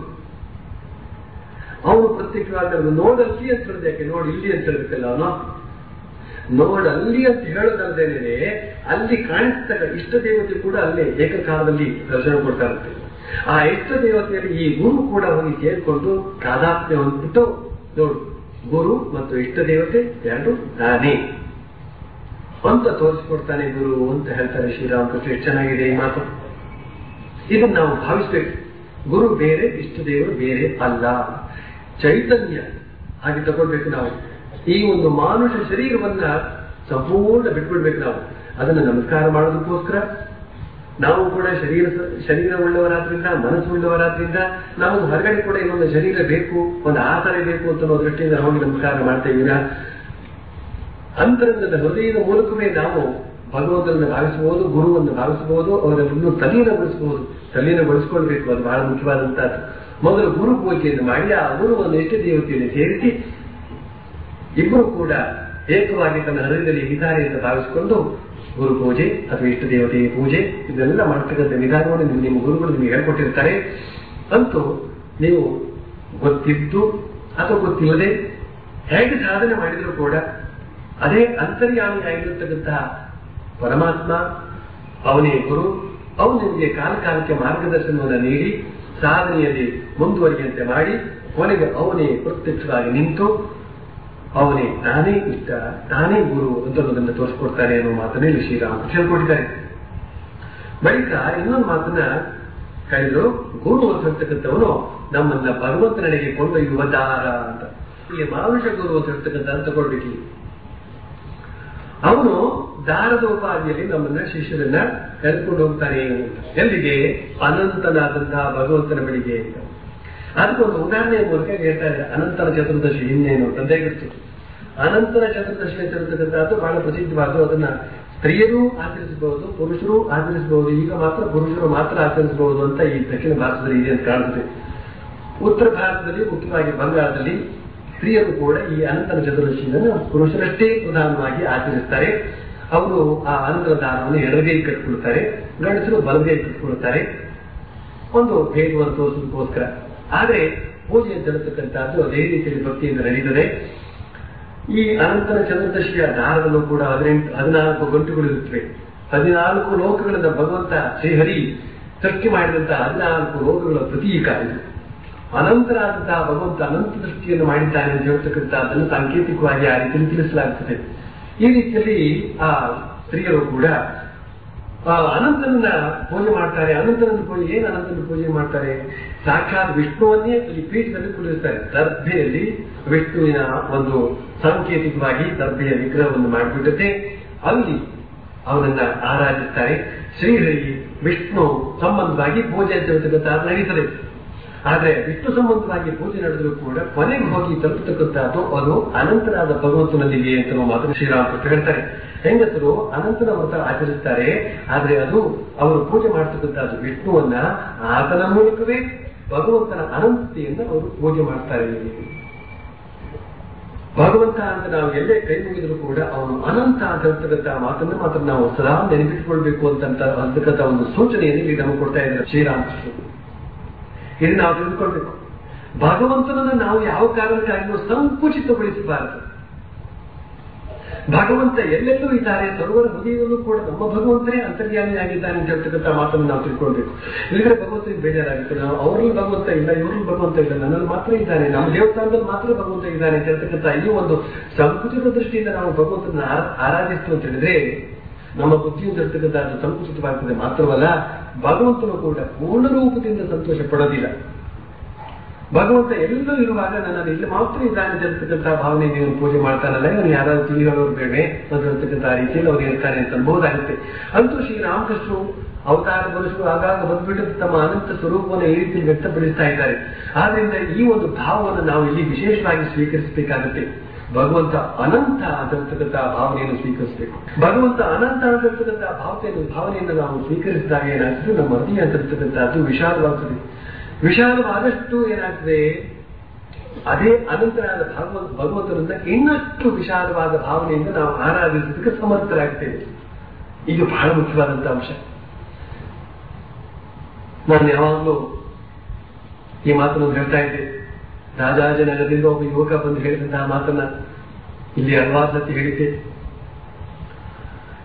ಅವನು ಪ್ರತ್ಯಕ್ಷವಾಗಿ ನೋಡಲ್ಲಿ ಅಂತ ಹೇಳಿದ ಯಾಕೆ ನೋಡಿ ಇಲ್ಲಿ ಅಂತ ಹೇಳ್ಬೇಕಲ್ಲ ಅವನು ನೋಡ್ ಅಲ್ಲಿ ಅಂತ ಹೇಳೋದಲ್ದೇನೆ ಅಲ್ಲಿ ಕಾಣಿಸ್ತಕ್ಕ ಇಷ್ಟ ದೇವತೆ ಕೂಡ ಅಲ್ಲೇ ಏಕಕಾಲದಲ್ಲಿ ದರ್ಶನ ಕೊಡ್ತಾ ಇರುತ್ತೆ ಆ ಇಷ್ಟ ದೇವತೆಯಲ್ಲಿ ಈ ಗುರು ಕೂಡ ಹೋಗಿ ಸೇರ್ಕೊಂಡು ತಾದಾತ್ಮ್ಯ ಹೊಂದ್ಬಿಟ್ಟು ನೋಡು ಗುರು ಮತ್ತು ಇಷ್ಟ ದೇವತೆ ಎರಡು ನಾನೇ ಅಂತ ತೋರಿಸ್ಕೊಡ್ತಾನೆ ಗುರು ಅಂತ ಹೇಳ್ತಾರೆ ಶ್ರೀರಾಮಕೃಷ್ಣ ಎಷ್ಟು ಚೆನ್ನಾಗಿದೆ ಈ ಮಾತು ಇದನ್ನ ನಾವು ಭಾವಿಸ್ಬೇಕು ಗುರು ಬೇರೆ ಇಷ್ಟ ದೇವರು ಬೇರೆ ಅಲ್ಲ ಚೈತನ್ಯ ಹಾಗೆ ತಗೊಳ್ಬೇಕು ನಾವು ಈ ಒಂದು ಮಾನುಷ ಶರೀರವನ್ನ ಸಂಪೂರ್ಣ ಬಿಟ್ಬಿಡ್ಬೇಕು ನಾವು ಅದನ್ನ ನಮಸ್ಕಾರ ಮಾಡೋದಕ್ಕೋಸ್ಕರ ನಾವು ಕೂಡ ಶರೀರ ಶರೀರ ಉಳ್ಳವರಾದ್ರಿಂದ ಮನಸ್ಸು ಉಳ್ಳವರಾದ್ರಿಂದ ನಾವು ಹೊರಗಡೆ ಕೂಡ ಇನ್ನೊಂದು ಶರೀರ ಬೇಕು ಒಂದು ಆಸರೆ ಬೇಕು ಅಂತ ಅನ್ನೋ ದೃಷ್ಟಿಯಿಂದ ಹೋಗಿ ನಮಸ್ಕಾರ ಮಾಡ್ತೇವೆ ಅಂತರಂಗದ ಹೃದಯದ ಮೂಲಕವೇ ನಾವು ಭಗವಂತನನ್ನು ಭಾವಿಸಬಹುದು ಗುರುವನ್ನು ಭಾವಿಸಬಹುದು ಅವರನ್ನು ತಲೀನಗೊಳಿಸಬಹುದು ತಲೀನಗೊಳಿಸ್ಕೊಳ್ಬೇಕು ಅದು ಬಹಳ ಮುಖ್ಯವಾದಂತಹದ್ದು ಮೊದಲು ಗುರು ಪೂಜೆಯನ್ನು ಮಾಡಿ ಆ ಗುರುವನ್ನು ಇಷ್ಟ ದೇವತೆಯಲ್ಲಿ ಸೇರಿಸಿ ಇಬ್ಬರು ಕೂಡ ಏಕವಾಗಿ ತನ್ನ ಹೃದಯದಲ್ಲಿ ಇದ್ದಾರೆ ಅಂತ ಭಾವಿಸಿಕೊಂಡು ಗುರು ಪೂಜೆ ಅಥವಾ ಇಷ್ಟ ದೇವತೆಯ ಪೂಜೆ ಇದೆಲ್ಲ ಮಾಡ್ತಕ್ಕಂಥ ವಿಧಾನವನ್ನು ನಿಮ್ಮ- ನಿಮ್ಮ ಗುರುಗಳು ನಿಮಗೆ ಹೇಳ್ಕೊಟ್ಟಿರ್ತಾರೆ ಅಂತೂ ನೀವು ಗೊತ್ತಿದ್ದು ಅಥವಾ ಗೊತ್ತಿಲ್ಲದೆ ಹೇಗೆ ಸಾಧನೆ ಮಾಡಿದರೂ ಕೂಡ ಅದೇ ಅಂತರ್ಯಾಮಿಯಾಗಿರತಕ್ಕಂತಹ ಪರಮಾತ್ಮ ಅವನೇ ಗುರು ಅವನು ನಿಮಗೆ ಕಾಲ ಕಾಲಕ್ಕೆ ಮಾರ್ಗದರ್ಶನವನ್ನು ನೀಡಿ ಸಾಧನೆಯಲ್ಲಿ ಮುಂದುವರಿಯುವಂತೆ ಮಾಡಿ ಕೊನೆಗೆ ಅವನೇ ಪ್ರತ್ಯಕ್ಷವಾಗಿ ನಿಂತು ಅವನೇ ನಾನೇ ಇಷ್ಟ ನಾನೇ ಗುರು ಅಂತ ಅನ್ನೋದನ್ನ ತೋರಿಸ್ಕೊಡ್ತಾನೆ ಅನ್ನೋ ಮಾತನ್ನ ಇಲ್ಲಿ ಶ್ರೀರಾಮ ಹೇಳ್ಕೊಟ್ಟಿದ್ದಾರೆ ಬಳಿಕ ಇನ್ನೊಂದು ಮಾತನ್ನ ಹೇಳಿದ್ರು ಗುರು ಅಂತ ಹೇಳ್ತಕ್ಕಂಥವನು ನಮ್ಮನ್ನ ಭಗವಂತನೆಡೆಗೆ ಕೊಂಡೊಯ್ಯುವ ದಾರ ಅಂತ ಇಲ್ಲಿ ಮಾನುಷ ಗುರು ಅಂತ ಹೇಳ್ತಕ್ಕಂಥ ಅಂತ ತಗೊಳ್ಬೇಕು ಅವನು ದಾರದ ಉಪಾದಿಯಲ್ಲಿ ನಮ್ಮನ್ನ ಶಿಷ್ಯರನ್ನ ಕರೆದುಕೊಂಡು ಹೋಗ್ತಾನೆ ಎಲ್ಲಿಗೆ ಅನಂತನಾದಂತಹ ಭಗವಂತನ ಬಳಿಗೆ ಅಂತ ಅದಕ್ಕೊಂದು ಉದಾಹರಣೆಯ ಮೂಲಕ ಹೇಳ್ತಾರೆ ಅನಂತನ ಚತುರ್ದಶಿ ಇನ್ನೇನು ತಂದೆ ಗೊತ್ತು ಅನಂತನ ಚತುರ್ದಶಿ ಅಂತ ಹೇಳ್ತಕ್ಕಂಥದ್ದು ಬಹಳ ಪ್ರಸಿದ್ಧವಾದ ಅದನ್ನ ಸ್ತ್ರೀಯರು ಆಚರಿಸಬಹುದು ಪುರುಷರು ಆಚರಿಸಬಹುದು ಈಗ ಮಾತ್ರ ಪುರುಷರು ಮಾತ್ರ ಆಚರಿಸಬಹುದು ಅಂತ ಈ ದಕ್ಷಿಣ ಭಾರತದಲ್ಲಿ ಇದೆ ಅಂತ ಕಾಣುತ್ತದೆ ಉತ್ತರ ಭಾರತದಲ್ಲಿ ಮುಖ್ಯವಾಗಿ ಬಂಗಾಳದಲ್ಲಿ ಸ್ತ್ರೀಯರು ಕೂಡ ಈ ಅನಂತನ ಚತುರ್ದಶಿಯನ್ನು ಪುರುಷರಷ್ಟೇ ಪ್ರಧಾನವಾಗಿ ಆಚರಿಸ್ತಾರೆ ಅವರು ಆ ಅನಂತರ ದಾನವನ್ನು ಎಡಗೈ ಕಟ್ಕೊಳ್ತಾರೆ ಗಂಡಸರು ಬಲಗೈ ಕಟ್ಕೊಳ್ತಾರೆ ಒಂದು ಭೇದವನ್ನು ತೋರಿಸೋದಕ್ಕೋಸ್ಕರ ಆದ್ರೆ ಪೂಜೆ ಅಂತ ಹೇಳ್ತಕ್ಕಂಥದ್ದು ಅದೇ ರೀತಿಯಲ್ಲಿ ಭಕ್ತಿಯಿಂದ ನಡೀತದೆ ಈ ಅನಂತರ ಚತುರ್ದಶಿಯ ದಾರದಲ್ಲೂ ಕೂಡ ಹದಿನೆಂಟು ಹದಿನಾಲ್ಕು ಗಂಟುಗಳು ಇರುತ್ತವೆ ಹದಿನಾಲ್ಕು ಲೋಕಗಳಿಂದ ಭಗವಂತ ಶ್ರೀಹರಿ ಸೃಷ್ಟಿ ಮಾಡಿದಂತಹ ಹದಿನಾಲ್ಕು ಲೋಕಗಳ ಪ್ರತೀಕ ಇದು ಅನಂತರಾದಂತಹ ಭಗವಂತ ಅನಂತ ದೃಷ್ಟಿಯನ್ನು ಮಾಡಿದ್ದಾನೆ ಅಂತ ಹೇಳ್ತಕ್ಕಂಥ ಅದನ್ನು ಸಾಂಕೇತಿಕವಾಗಿ ಆ ರೀತಿಯಲ್ಲಿ ತಿಳಿಸಲಾಗುತ್ತದೆ ಈ ರೀತಿಯಲ್ಲಿ ಆ ಸ್ತ್ರೀಯರು ಕೂಡ ಆ ಅನಂತನನ್ನ ಪೂಜೆ ಮಾಡ್ತಾರೆ ಅನಂತನನ್ನು ಪೂಜೆ ಏನ್ ಅನಂತನ ಪೂಜೆ ಮಾಡ್ತಾರೆ ಸಾಕ್ಷಾತ್ ವಿಷ್ಣುವನ್ನೇ ಈ ಪೀಠದಲ್ಲಿ ಕುಳಿಸ್ತಾರೆ ದರ್ಭೆಯಲ್ಲಿ ವಿಷ್ಣುವಿನ ಒಂದು ಸಾಂಕೇತಿಕವಾಗಿ ದರ್ಭೆಯ ವಿಗ್ರಹವನ್ನು ಮಾಡಿಬಿಟ್ಟದೆ ಅಲ್ಲಿ ಅವನನ್ನ ಆರಾಧಿಸ್ತಾರೆ ಶ್ರೀಹರಿ ವಿಷ್ಣು ಸಂಬಂಧವಾಗಿ ಪೂಜೆ ಅಂತ ಹೇಳ್ತಕ್ಕಂಥ ನಡೀತದೆ ಆದ್ರೆ ವಿಷ್ಣು ಸಂಬಂಧವಾಗಿ ಪೂಜೆ ನಡೆದರೂ ಕೂಡ ಕೊನೆಗೆ ಹೋಗಿ ತಲುಪತಕ್ಕಂಥದ್ದು ಅದು ಅನಂತರಾದ ಭಗವಂತನಲ್ಲಿಗೆ ಅಂತ ನಾವು ಮಾತ್ರ ಶ್ರೀರಾಮಕೃಷ್ಣ ಹೇಳ್ತಾರೆ ಹೆಂಗಸರು ಅನಂತನ ವ್ರತ ಆಚರಿಸ್ತಾರೆ ಆದ್ರೆ ಅದು ಅವರು ಪೂಜೆ ಮಾಡ್ತಕ್ಕಂಥದ್ದು ವಿಷ್ಣುವನ್ನ ಆತನ ಮೂಲಕವೇ ಭಗವಂತನ ಅನಂತತೆಯನ್ನು ಅವರು ಪೂಜೆ ಮಾಡ್ತಾರೆ ಭಗವಂತ ಅಂತ ನಾವು ಎಲ್ಲೇ ಕೈ ಮುಗಿದ್ರು ಕೂಡ ಅವನು ಅನಂತ ಅಂತ ಹೇಳ್ತಕ್ಕಂಥ ಮಾತನ್ನ ಮಾತ್ರ ನಾವು ಸದಾ ನೆನಪಿಟ್ಕೊಳ್ಬೇಕು ಅಂತ ಅಂತಕ್ಕಂಥ ಒಂದು ಸೂಚನೆಯನ್ನು ಇಲ್ಲಿ ನಮಗೆ ಕೊಡ್ತಾ ಇದ್ದಾರೆ ಶ್ರೀರಾಮಕೃಷ್ಣ ಇದು ನಾವು ತಿಳಿದುಕೊಳ್ಬೇಕು ಭಗವಂತನನ್ನು ನಾವು ಯಾವ ಕಾರಣಕ್ಕಾಗಿಯೂ ಸಂಕುಚಿತಗೊಳಿಸಬಾರದು ಭಗವಂತ ಎಲ್ಲೆಲ್ಲೂ ಇದ್ದಾರೆ ಸರ್ವರ ಹೃದಯದಲ್ಲೂ ಕೂಡ ನಮ್ಮ ಭಗವಂತನೇ ಅಂತರ್ಯಾಮಿಯಾಗಿದ್ದಾನೆ ಅಂತ ಹೇಳ್ತಕ್ಕಂಥ ಮಾತನ್ನು ನಾವು ತಿಳ್ಕೊಳ್ಬೇಕು ಇಲ್ಲದ್ರೆ ಭಗವಂತನಿಗೆ ಬೇಜಾರಾಗುತ್ತೆ ನಾವು ಅವರಲ್ಲಿ ಭಗವಂತ ಇಲ್ಲ ಇವರಲ್ಲಿ ಭಗವಂತ ಇಲ್ಲ ನನ್ನಲ್ಲಿ ಮಾತ್ರ ಇದ್ದಾನೆ ನಮ್ಮ ದೇವಸ್ಥಾನದಲ್ಲಿ ಮಾತ್ರ ಭಗವಂತ ಇದ್ದಾನೆ ಅಂತ ಹೇಳ್ತಕ್ಕಂಥ ಈ ಒಂದು ಸಂಕುಚಿತ ದೃಷ್ಟಿಯಿಂದ ನಾವು ಭಗವಂತನ ಆರಾಧಿಸ್ತು ಅಂತ ಹೇಳಿದ್ರೆ ನಮ್ಮ ಬುದ್ಧಿಯಿಂದ ಇರ್ತಕ್ಕಂಥ ಅದು ಸಂಕುಚಿತವಾಗ್ತದೆ ಮಾತ್ರವಲ್ಲ ಭಗವಂತನು ಕೂಡ ಪೂರ್ಣ ರೂಪದಿಂದ ಸಂತೋಷ ಪಡೋದಿಲ್ಲ ಭಗವಂತ ಎಲ್ಲೂ ಇರುವಾಗ ನನ್ನಲ್ಲಿ ಇಲ್ಲಿ ಮಾತ್ರ ಇದ್ದಾನೆ ಅಂತ ಹೇಳ್ತಕ್ಕಂಥ ಭಾವನೆ ನೀವು ಪೂಜೆ ಮಾಡ್ತಾನಲ್ಲ ಇವನು ಯಾರಾದ್ರೂ ತಿಳಿ ಹೇಳೋರು ಬೇಡವೆ ಅಂತ ಹೇಳ್ತಕ್ಕಂಥ ರೀತಿಯಲ್ಲಿ ಅವ್ರು ಇರ್ತಾರೆ ಅಂತ ಅನ್ಬೋದಾಗುತ್ತೆ ಅಂತೂ ಶ್ರೀರಾಮಕೃಷ್ಣರು ಅವತಾರ ಪುರುಷರು ಆಗಾಗ ಬಂದ್ಬಿಟ್ಟು ತಮ್ಮ ಅನಂತ ಸ್ವರೂಪವನ್ನು ಈ ರೀತಿ ವ್ಯಕ್ತಪಡಿಸ್ತಾ ಇದ್ದಾರೆ ಆದ್ರಿಂದ ಈ ಒಂದು ಭಾವವನ್ನು ನಾವು ಇಲ್ಲಿ ವಿಶೇಷವಾಗಿ ಸ್ವೀಕರಿಸಬೇಕಾಗುತ್ತೆ ಭಗವಂತ ಅನಂತ ಆಗಿರ್ತಕ್ಕಂಥ ಭಾವನೆಯನ್ನು ಸ್ವೀಕರಿಸಬೇಕು ಭಗವಂತ ಅನಂತ ಆಗಿರ್ತಕ್ಕಂಥ ಭಾವನೆಯನ್ನು ಭಾವನೆಯನ್ನು ನಾವು ಸ್ವೀಕರಿಸಿದಾಗ ಏನಾಗ್ತದೆ ನಮ್ಮ ಹೃದಯ ಆಗಿರ್ತಕ್ಕಂಥದ್ದು ವಿಶಾಲವಾಗ್ತದೆ ವಿಶಾಲವಾದಷ್ಟು ಏನಾಗ್ತದೆ ಅದೇ ಅನಂತರಾದ ಭಗವಂತ ಭಗವಂತನನ್ನ ಇನ್ನಷ್ಟು ವಿಶಾಲವಾದ ಭಾವನೆಯಿಂದ ನಾವು ಆರಾಧಿಸೋದಕ್ಕೆ ಸಮರ್ಥರಾಗ್ತೇವೆ ಇದು ಬಹಳ ಮುಖ್ಯವಾದಂತಹ ಅಂಶ ನಾನು ಯಾವಾಗಲೂ ಈ ಮಾತನ್ನು ಹೇಳ್ತಾ ಇದ್ದೆ ರಾಜಾಜನಗರದಿಂದ ಒಬ್ಬ ಯುವಕ ಬಂದು ಹೇಳಿದಂತಹ ಮಾತನ್ನ ಇಲ್ಲಿ ಹಲವಾರು ಸತಿ ಹೇಳಿದ್ದೆ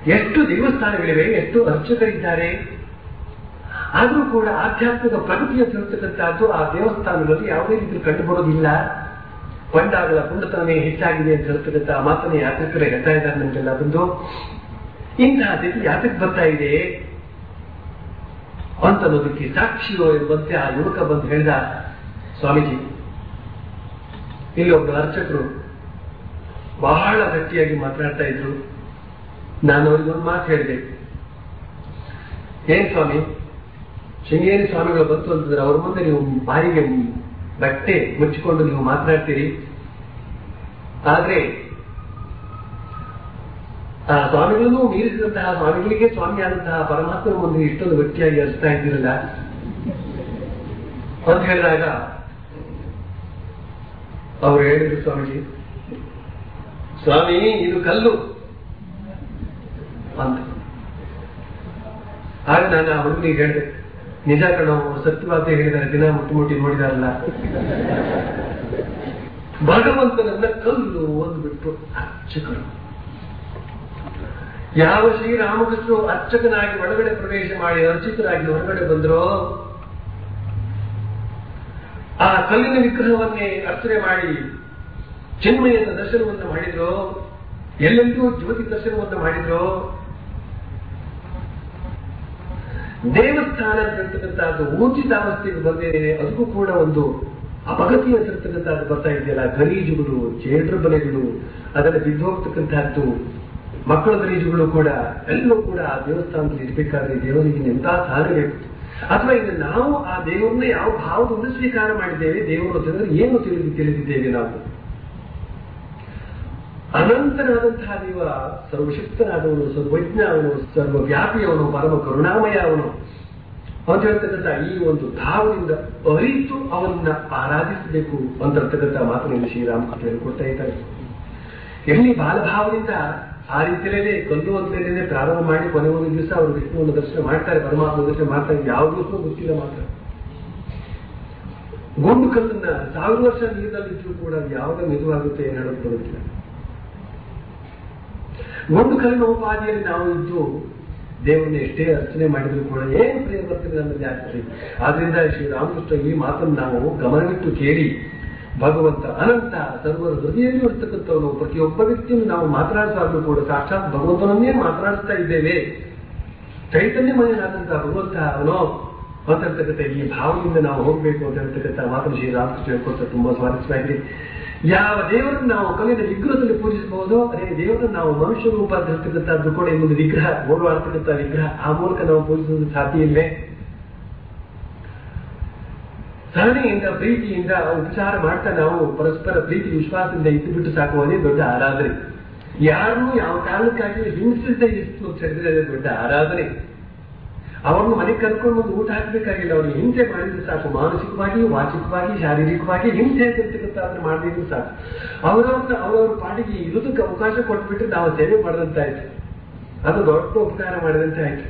ಎಷ್ಟು ದೇವಸ್ಥಾನಗಳಿವೆ ಎಷ್ಟು ಅರ್ಚಕರಿದ್ದಾರೆ ಆದರೂ ಕೂಡ ಆಧ್ಯಾತ್ಮಿಕ ಪ್ರಗತಿ ಅಂತ ಹೇಳ್ತಕ್ಕಂಥದ್ದು ಆ ದೇವಸ್ಥಾನದಲ್ಲಿ ಯಾವುದೇ ರೀತಿ ಕಂಡು ಬರೋದಿಲ್ಲ ಪಂಡಾಗಳ ಪುಂಡತನವೇ ಹೆಚ್ಚಾಗಿದೆ ಅಂತ ಹೇಳ್ತಕ್ಕಂಥ ಮಾತನ್ನ ಯಾತ್ರಿಕರೇ ಹೇಳ್ತಾ ಇದ್ದಾರೆ ನಮಗೆಲ್ಲ ಬಂದು ಇಂತಹ ಸ್ಥಿತಿ ಯಾತಕ್ಕೆ ಬರ್ತಾ ಇದೆ ಅಂತ ಅನ್ನೋದಕ್ಕೆ ಸಾಕ್ಷಿಯೋ ಎಂಬಂತೆ ಆ ಯುವಕ ಬಂದು ಹೇಳಿದ ಸ್ವಾಮೀಜಿ ಇಲ್ಲಿ ಒಬ್ಬ ಅರ್ಚಕರು ಬಹಳ ಗಟ್ಟಿಯಾಗಿ ಮಾತನಾಡ್ತಾ ಇದ್ರು ನಾನು ಅವ್ರಿಗೆ ಒಂದು ಮಾತು ಹೇಳಿದೆ ಏನ್ ಸ್ವಾಮಿ ಶೃಂಗೇರಿ ಸ್ವಾಮಿಗಳು ಬಂತು ಅಂತಂದ್ರೆ ಅವ್ರ ಮುಂದೆ ನೀವು ಬಾಯಿಗೆ ಬಟ್ಟೆ ಮುಚ್ಚಿಕೊಂಡು ನೀವು ಮಾತನಾಡ್ತೀರಿ ಆದ್ರೆ ಆ ಸ್ವಾಮಿಗಳನ್ನು ಮೀರಿಸಿದಂತಹ ಸ್ವಾಮಿಗಳಿಗೆ ಸ್ವಾಮಿಯಾದಂತಹ ಪರಮಾತ್ಮನ ಮುಂದೆ ಇಷ್ಟೊಂದು ಗಟ್ಟಿಯಾಗಿ ಅರಿಸ್ತಾ ಇದ್ದೀರಲ್ಲ ಅಂತ ಹೇಳಿದಾಗ ಅವರು ಹೇಳಿದ್ರು ಸ್ವಾಮೀಜಿ ಸ್ವಾಮಿ ಇದು ಕಲ್ಲು ಅಂತ ಆಗ ನಾನು ಆ ಹುಡುಗನಿಗೆ ಹೇಳಿದೆ ನಿಜ ಕಣೋ ಸತ್ಯವಾದ ಹೇಳಿದ್ದಾರೆ ದಿನ ಮುಟ್ಟಿ ಮುಟ್ಟಿ ನೋಡಿದಾರಲ್ಲ ಭಗವಂತನನ್ನ ಕಲ್ಲು ಅಂದ್ಬಿಟ್ಟು ಅರ್ಚಕರು ಯಾವ ಶ್ರೀರಾಮಕೃಷ್ಣರು ಅರ್ಚಕನಾಗಿ ಒಳಗಡೆ ಪ್ರವೇಶ ಮಾಡಿ ಅರ್ಚಿತರಾಗಿ ಹೊರಗಡೆ ಬಂದ್ರೋ ಆ ಕಲ್ಲಿನ ವಿಗ್ರಹವನ್ನೇ ಅರ್ಚನೆ ಮಾಡಿ ಚಿನ್ಮಯದ ದರ್ಶನವನ್ನು ಮಾಡಿದ್ರು ಎಲ್ಲೆಲ್ಲೂ ಜ್ಯೋತಿ ದರ್ಶನವನ್ನು ಮಾಡಿದ್ರು ದೇವಸ್ಥಾನ ಅಂತಕ್ಕಂಥದ್ದು ಊರ್ಜಿತಾವಸ್ಥೆಗೆ ಬಂದಿದೆ ಅದಕ್ಕೂ ಕೂಡ ಒಂದು ಅಪಗತಿ ಅಂತಿರ್ತಕ್ಕಂಥದ್ದು ಬರ್ತಾ ಇದೆಯಲ್ಲ ಗಲೀಜುಗಳು ಜೇಡ್ರಬಲೆಗಳು ಅದರ ಬಿದ್ದೋಗ್ತಕ್ಕಂಥದ್ದು ಮಕ್ಕಳ ಗಲೀಜುಗಳು ಕೂಡ ಎಲ್ಲವೂ ಕೂಡ ಆ ದೇವಸ್ಥಾನದಲ್ಲಿ ಇರಬೇಕಾದ್ರೆ ದೇವರಿಗೆ ಎಂತ ಸ್ಥಾನ ಬೇಕು ಅಥವಾ ಇನ್ನು ನಾವು ಆ ದೇವರನ್ನ ಯಾವ ಭಾವದಿಂದ ಸ್ವೀಕಾರ ಮಾಡಿದ್ದೇವೆ ದೇವರು ಅಂತಂದ್ರೆ ಏನು ತಿಳಿದು ತಿಳಿದಿದ್ದೇವೆ ನಾವು ಅನಂತನಾದಂತಹ ದೇವ ಸರ್ವಶಕ್ತನಾದವನು ಸರ್ವಜ್ಞ ಅವನು ಸರ್ವವ್ಯಾಪಿಯವನು ಪರಮ ಕರುಣಾಮಯ ಅವನು ಅಂತ ಹೇಳ್ತಕ್ಕಂಥ ಈ ಒಂದು ಭಾವದಿಂದ ಅರಿತು ಅವನ್ನ ಆರಾಧಿಸಬೇಕು ಅಂತಿರ್ತಕ್ಕಂಥ ಮಾತನ್ನು ಶ್ರೀರಾಮಕೃಷ್ಣ ಹೇಳ್ಕೊಡ್ತಾ ಇದ್ದಾರೆ ಎಲ್ಲಿ ಬಾಲಭಾವದಿಂದ ಆ ರೀತಿಯಲ್ಲೇ ಕಲ್ಲು ಅಂತಲೇ ಪ್ರಾರಂಭ ಮಾಡಿ ಕೊನೆ ಒಂದು ದಿವಸ ಅವರು ವಿಷ್ಣುವನ್ನು ದರ್ಶನ ಮಾಡ್ತಾರೆ ಪರಮಾತ್ಮ ದರ್ಶನ ಮಾಡ್ತಾರೆ ಯಾವ ದಿವಸ ಗೊತ್ತಿಲ್ಲ ಮಾತ್ರ ಗುಂಡು ಕಲ್ಲನ್ನ ಸಾವಿರ ವರ್ಷ ನೀರಿನಲ್ಲಿದ್ರೂ ಕೂಡ ಯಾವಾಗ ಮೆದುವಾಗುತ್ತೆ ಏನು ಹೇಳೋದು ಬರುತ್ತಿಲ್ಲ ಒಂದು ಕಲ್ಲಿನ ಉಪಾಧಿಯಲ್ಲಿ ನಾವು ಇದ್ದು ದೇವರನ್ನ ಎಷ್ಟೇ ಅರ್ಚನೆ ಮಾಡಿದ್ರು ಕೂಡ ಏನು ಪರಿವರ್ತನೆ ನಮ್ಮಲ್ಲಿ ಆಗ್ತದೆ ಆದ್ರಿಂದ ಶ್ರೀರಾಮಕೃಷ್ಣ ಈ ಮಾತನ್ನು ನಾವು ಗಮನವಿಟ್ಟು ಕೇಳಿ ಭಗವಂತ ಅನಂತ ಸರ್ವರ ಹೃದಯದಲ್ಲಿ ಇರ್ತಕ್ಕಂಥವನು ಪ್ರತಿಯೊಬ್ಬ ವ್ಯಕ್ತಿಯನ್ನು ನಾವು ಮಾತನಾಡಿಸುವಾಗಲೂ ಕೂಡ ಸಾಕ್ಷಾತ್ ಭಗವಂತನನ್ನೇ ಮಾತನಾಡಿಸ್ತಾ ಇದ್ದೇವೆ ಚೈತನ್ಯಮಯನಾದಂತಹ ಭಗವಂತ ಅವನೋ ಅಂತಕ್ಕಂಥ ಈ ಭಾವದಿಂದ ನಾವು ಹೋಗಬೇಕು ಅಂತ ಹೇಳ್ತಕ್ಕಂಥ ಮಾತನ್ನು ಶ್ರೀರಾಮಕೃಷ್ಣ ಹೇಳ್ಕೊಳ್ತಾ ತುಂಬಾ ಸ್ವಾರಸ್ಯವಾಗಿದೆ ಯಾವ ದೇವರನ್ನು ನಾವು ಕಲ್ಲಿನ ವಿಗ್ರಹದಲ್ಲಿ ಪೂಜಿಸಬಹುದು ಅದೇ ದೇವರನ್ನು ನಾವು ಮನುಷ್ಯ ರೂಪ ಅಂತ ಹೇಳ್ತಕ್ಕಂಥದ್ದು ಕೂಡ ಇನ್ನೊಂದು ವಿಗ್ರಹ ಓಡಾಡ್ತಕ್ಕಂಥ ವಿಗ್ರಹ ಆ ಮೂಲಕ ನಾವು ಪೂಜಿಸೋದು ಸಾಧ್ಯ ಇಲ್ಲವೇ ಸಹನೆಯಿಂದ ಪ್ರೀತಿಯಿಂದ ಉಪಚಾರ ಮಾಡ್ತಾ ನಾವು ಪರಸ್ಪರ ಪ್ರೀತಿ ವಿಶ್ವಾಸದಿಂದ ಇದ್ದು ಬಿಟ್ಟು ಸಾಕು ಅದೇ ದೊಡ್ಡ ಆರಾಧನೆ ಯಾರನ್ನೂ ಯಾವ ಕಾರಣಕ್ಕಾಗಿ ಹಿಂಸಿಸದೆ ಇಷ್ಟು ಅಂತ ಹೇಳಿದ್ರೆ ಅದೇ ದೊಡ್ಡ ಆರಾಧನೆ ಅವರನ್ನು ಮನೆಗೆ ಕರ್ಕೊಂಡು ಒಂದು ಊಟ ಹಾಕಬೇಕಾಗಿಲ್ಲ ಅವ್ರಿಗೆ ಹಿಂಸೆ ಮಾಡಿದ್ರೆ ಸಾಕು ಮಾನಸಿಕವಾಗಿ ವಾಚಿಕವಾಗಿ ಶಾರೀರಿಕವಾಗಿ ಹಿಂಸೆ ಅಂತಕ್ಕಂಥ ಅದನ್ನ ಮಾಡಿದ್ರೆ ಸಾಕು ಅವರವ್ರನ್ನ ಅವರವ್ರ ಪಾಡಿಗೆ ಇರೋದಕ್ಕೆ ಅವಕಾಶ ಕೊಟ್ಬಿಟ್ಟು ನಾವು ಸೇವೆ ಮಾಡಿದಂತಾಯ್ತು ಅದು ದೊಡ್ಡ ಉಪಕಾರ ಮಾಡಿದಂತೆ ಆಯ್ತು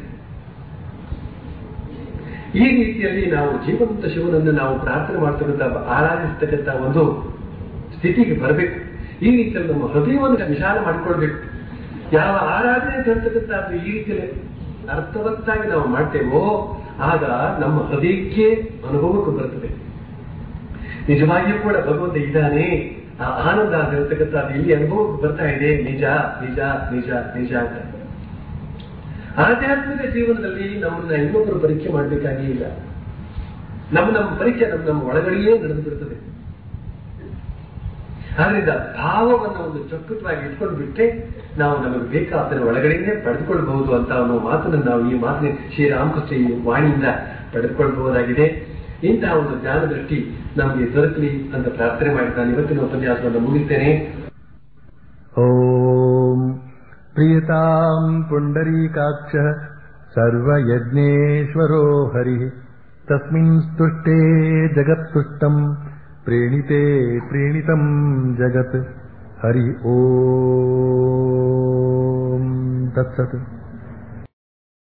ಈ ರೀತಿಯಲ್ಲಿ ನಾವು ಜೀವಂತ ಶಿವನನ್ನು ನಾವು ಪ್ರಾರ್ಥನೆ ಮಾಡ್ತಕ್ಕಂಥ ಆರಾಧಿಸ್ತಕ್ಕಂಥ ಒಂದು ಸ್ಥಿತಿಗೆ ಬರಬೇಕು ಈ ರೀತಿಯಲ್ಲಿ ನಮ್ಮ ಹೃದಯವನ್ನು ವಿಶಾಲ ಮಾಡಿಕೊಳ್ಬೇಕು ಯಾವ ಆರಾಧನೆ ತರ್ತಕ್ಕಂಥದ್ದು ಈ ರೀತಿಯಲ್ಲಿ ಅರ್ಥವತ್ತಾಗಿ ನಾವು ಮಾಡ್ತೇವೋ ಆಗ ನಮ್ಮ ಹೃದಯಕ್ಕೆ ಅನುಭವಕ್ಕೆ ಬರ್ತದೆ ನಿಜವಾಗಿಯೂ ಕೂಡ ಭಗವಂತ ಇದ್ದಾನೆ ಆ ಆನಂದ ಅಂತ ಹೇಳ್ತಕ್ಕಂಥದ್ದು ಇಲ್ಲಿ ಅನುಭವಕ್ಕೆ ಬರ್ತಾ ಇದೆ ನಿಜ ನಿಜ ನಿಜ ನಿಜ ಅಂತ ಆಧ್ಯಾತ್ಮಿಕ ಜೀವನದಲ್ಲಿ ನಮ್ಮನ್ನ ಇನ್ನೊಬ್ಬರು ಪರೀಕ್ಷೆ ಮಾಡಬೇಕಾಗಿ ಇಲ್ಲ ನಮ್ಮ ನಮ್ಮ ಪರೀಕ್ಷೆ ನಮ್ಮ ನಮ್ಮ ಒಳಗಡೆಯೇ ನಡೆದು ಬಿಡ್ತದೆ ಆದ್ರಿಂದ ಭಾವವನ್ನು ಒಂದು ಚೊಕ್ಕಟವಾಗಿ ಇಟ್ಕೊಂಡು ಬಿಟ್ಟರೆ ನಾವು ನಮಗೆ ಬೇಕಾದ ಒಳಗಡೆಯೇ ಪಡೆದುಕೊಳ್ಬಹುದು ಅಂತ ಅನ್ನೋ ಮಾತನ್ನು ನಾವು ಈ ಮಾತಿನ ಶ್ರೀರಾಮಕೃಷ್ಣ ಈ ವಾಣಿಯಿಂದ ಪಡೆದುಕೊಳ್ಬಹುದಾಗಿದೆ ಇಂತಹ ಒಂದು ಜ್ಞಾನ ದೃಷ್ಟಿ ನಮಗೆ ದೊರಕಲಿ ಅಂತ ಪ್ರಾರ್ಥನೆ ಮಾಡಿ ನಾನು ಇವತ್ತಿನ ಉಪನ್ಯಾಸವನ್ನು ಮುಗಿಸ್ತೇನೆ ॐ प्रियताम् पुण्डरीकाक्षः सर्वयज्ञेश्वरो हरिः तस्मिन् स्तुष्टे जगत्तुष्टम् प्रीणिते प्रीणितम् जगत् हरि ॐ तत्सत्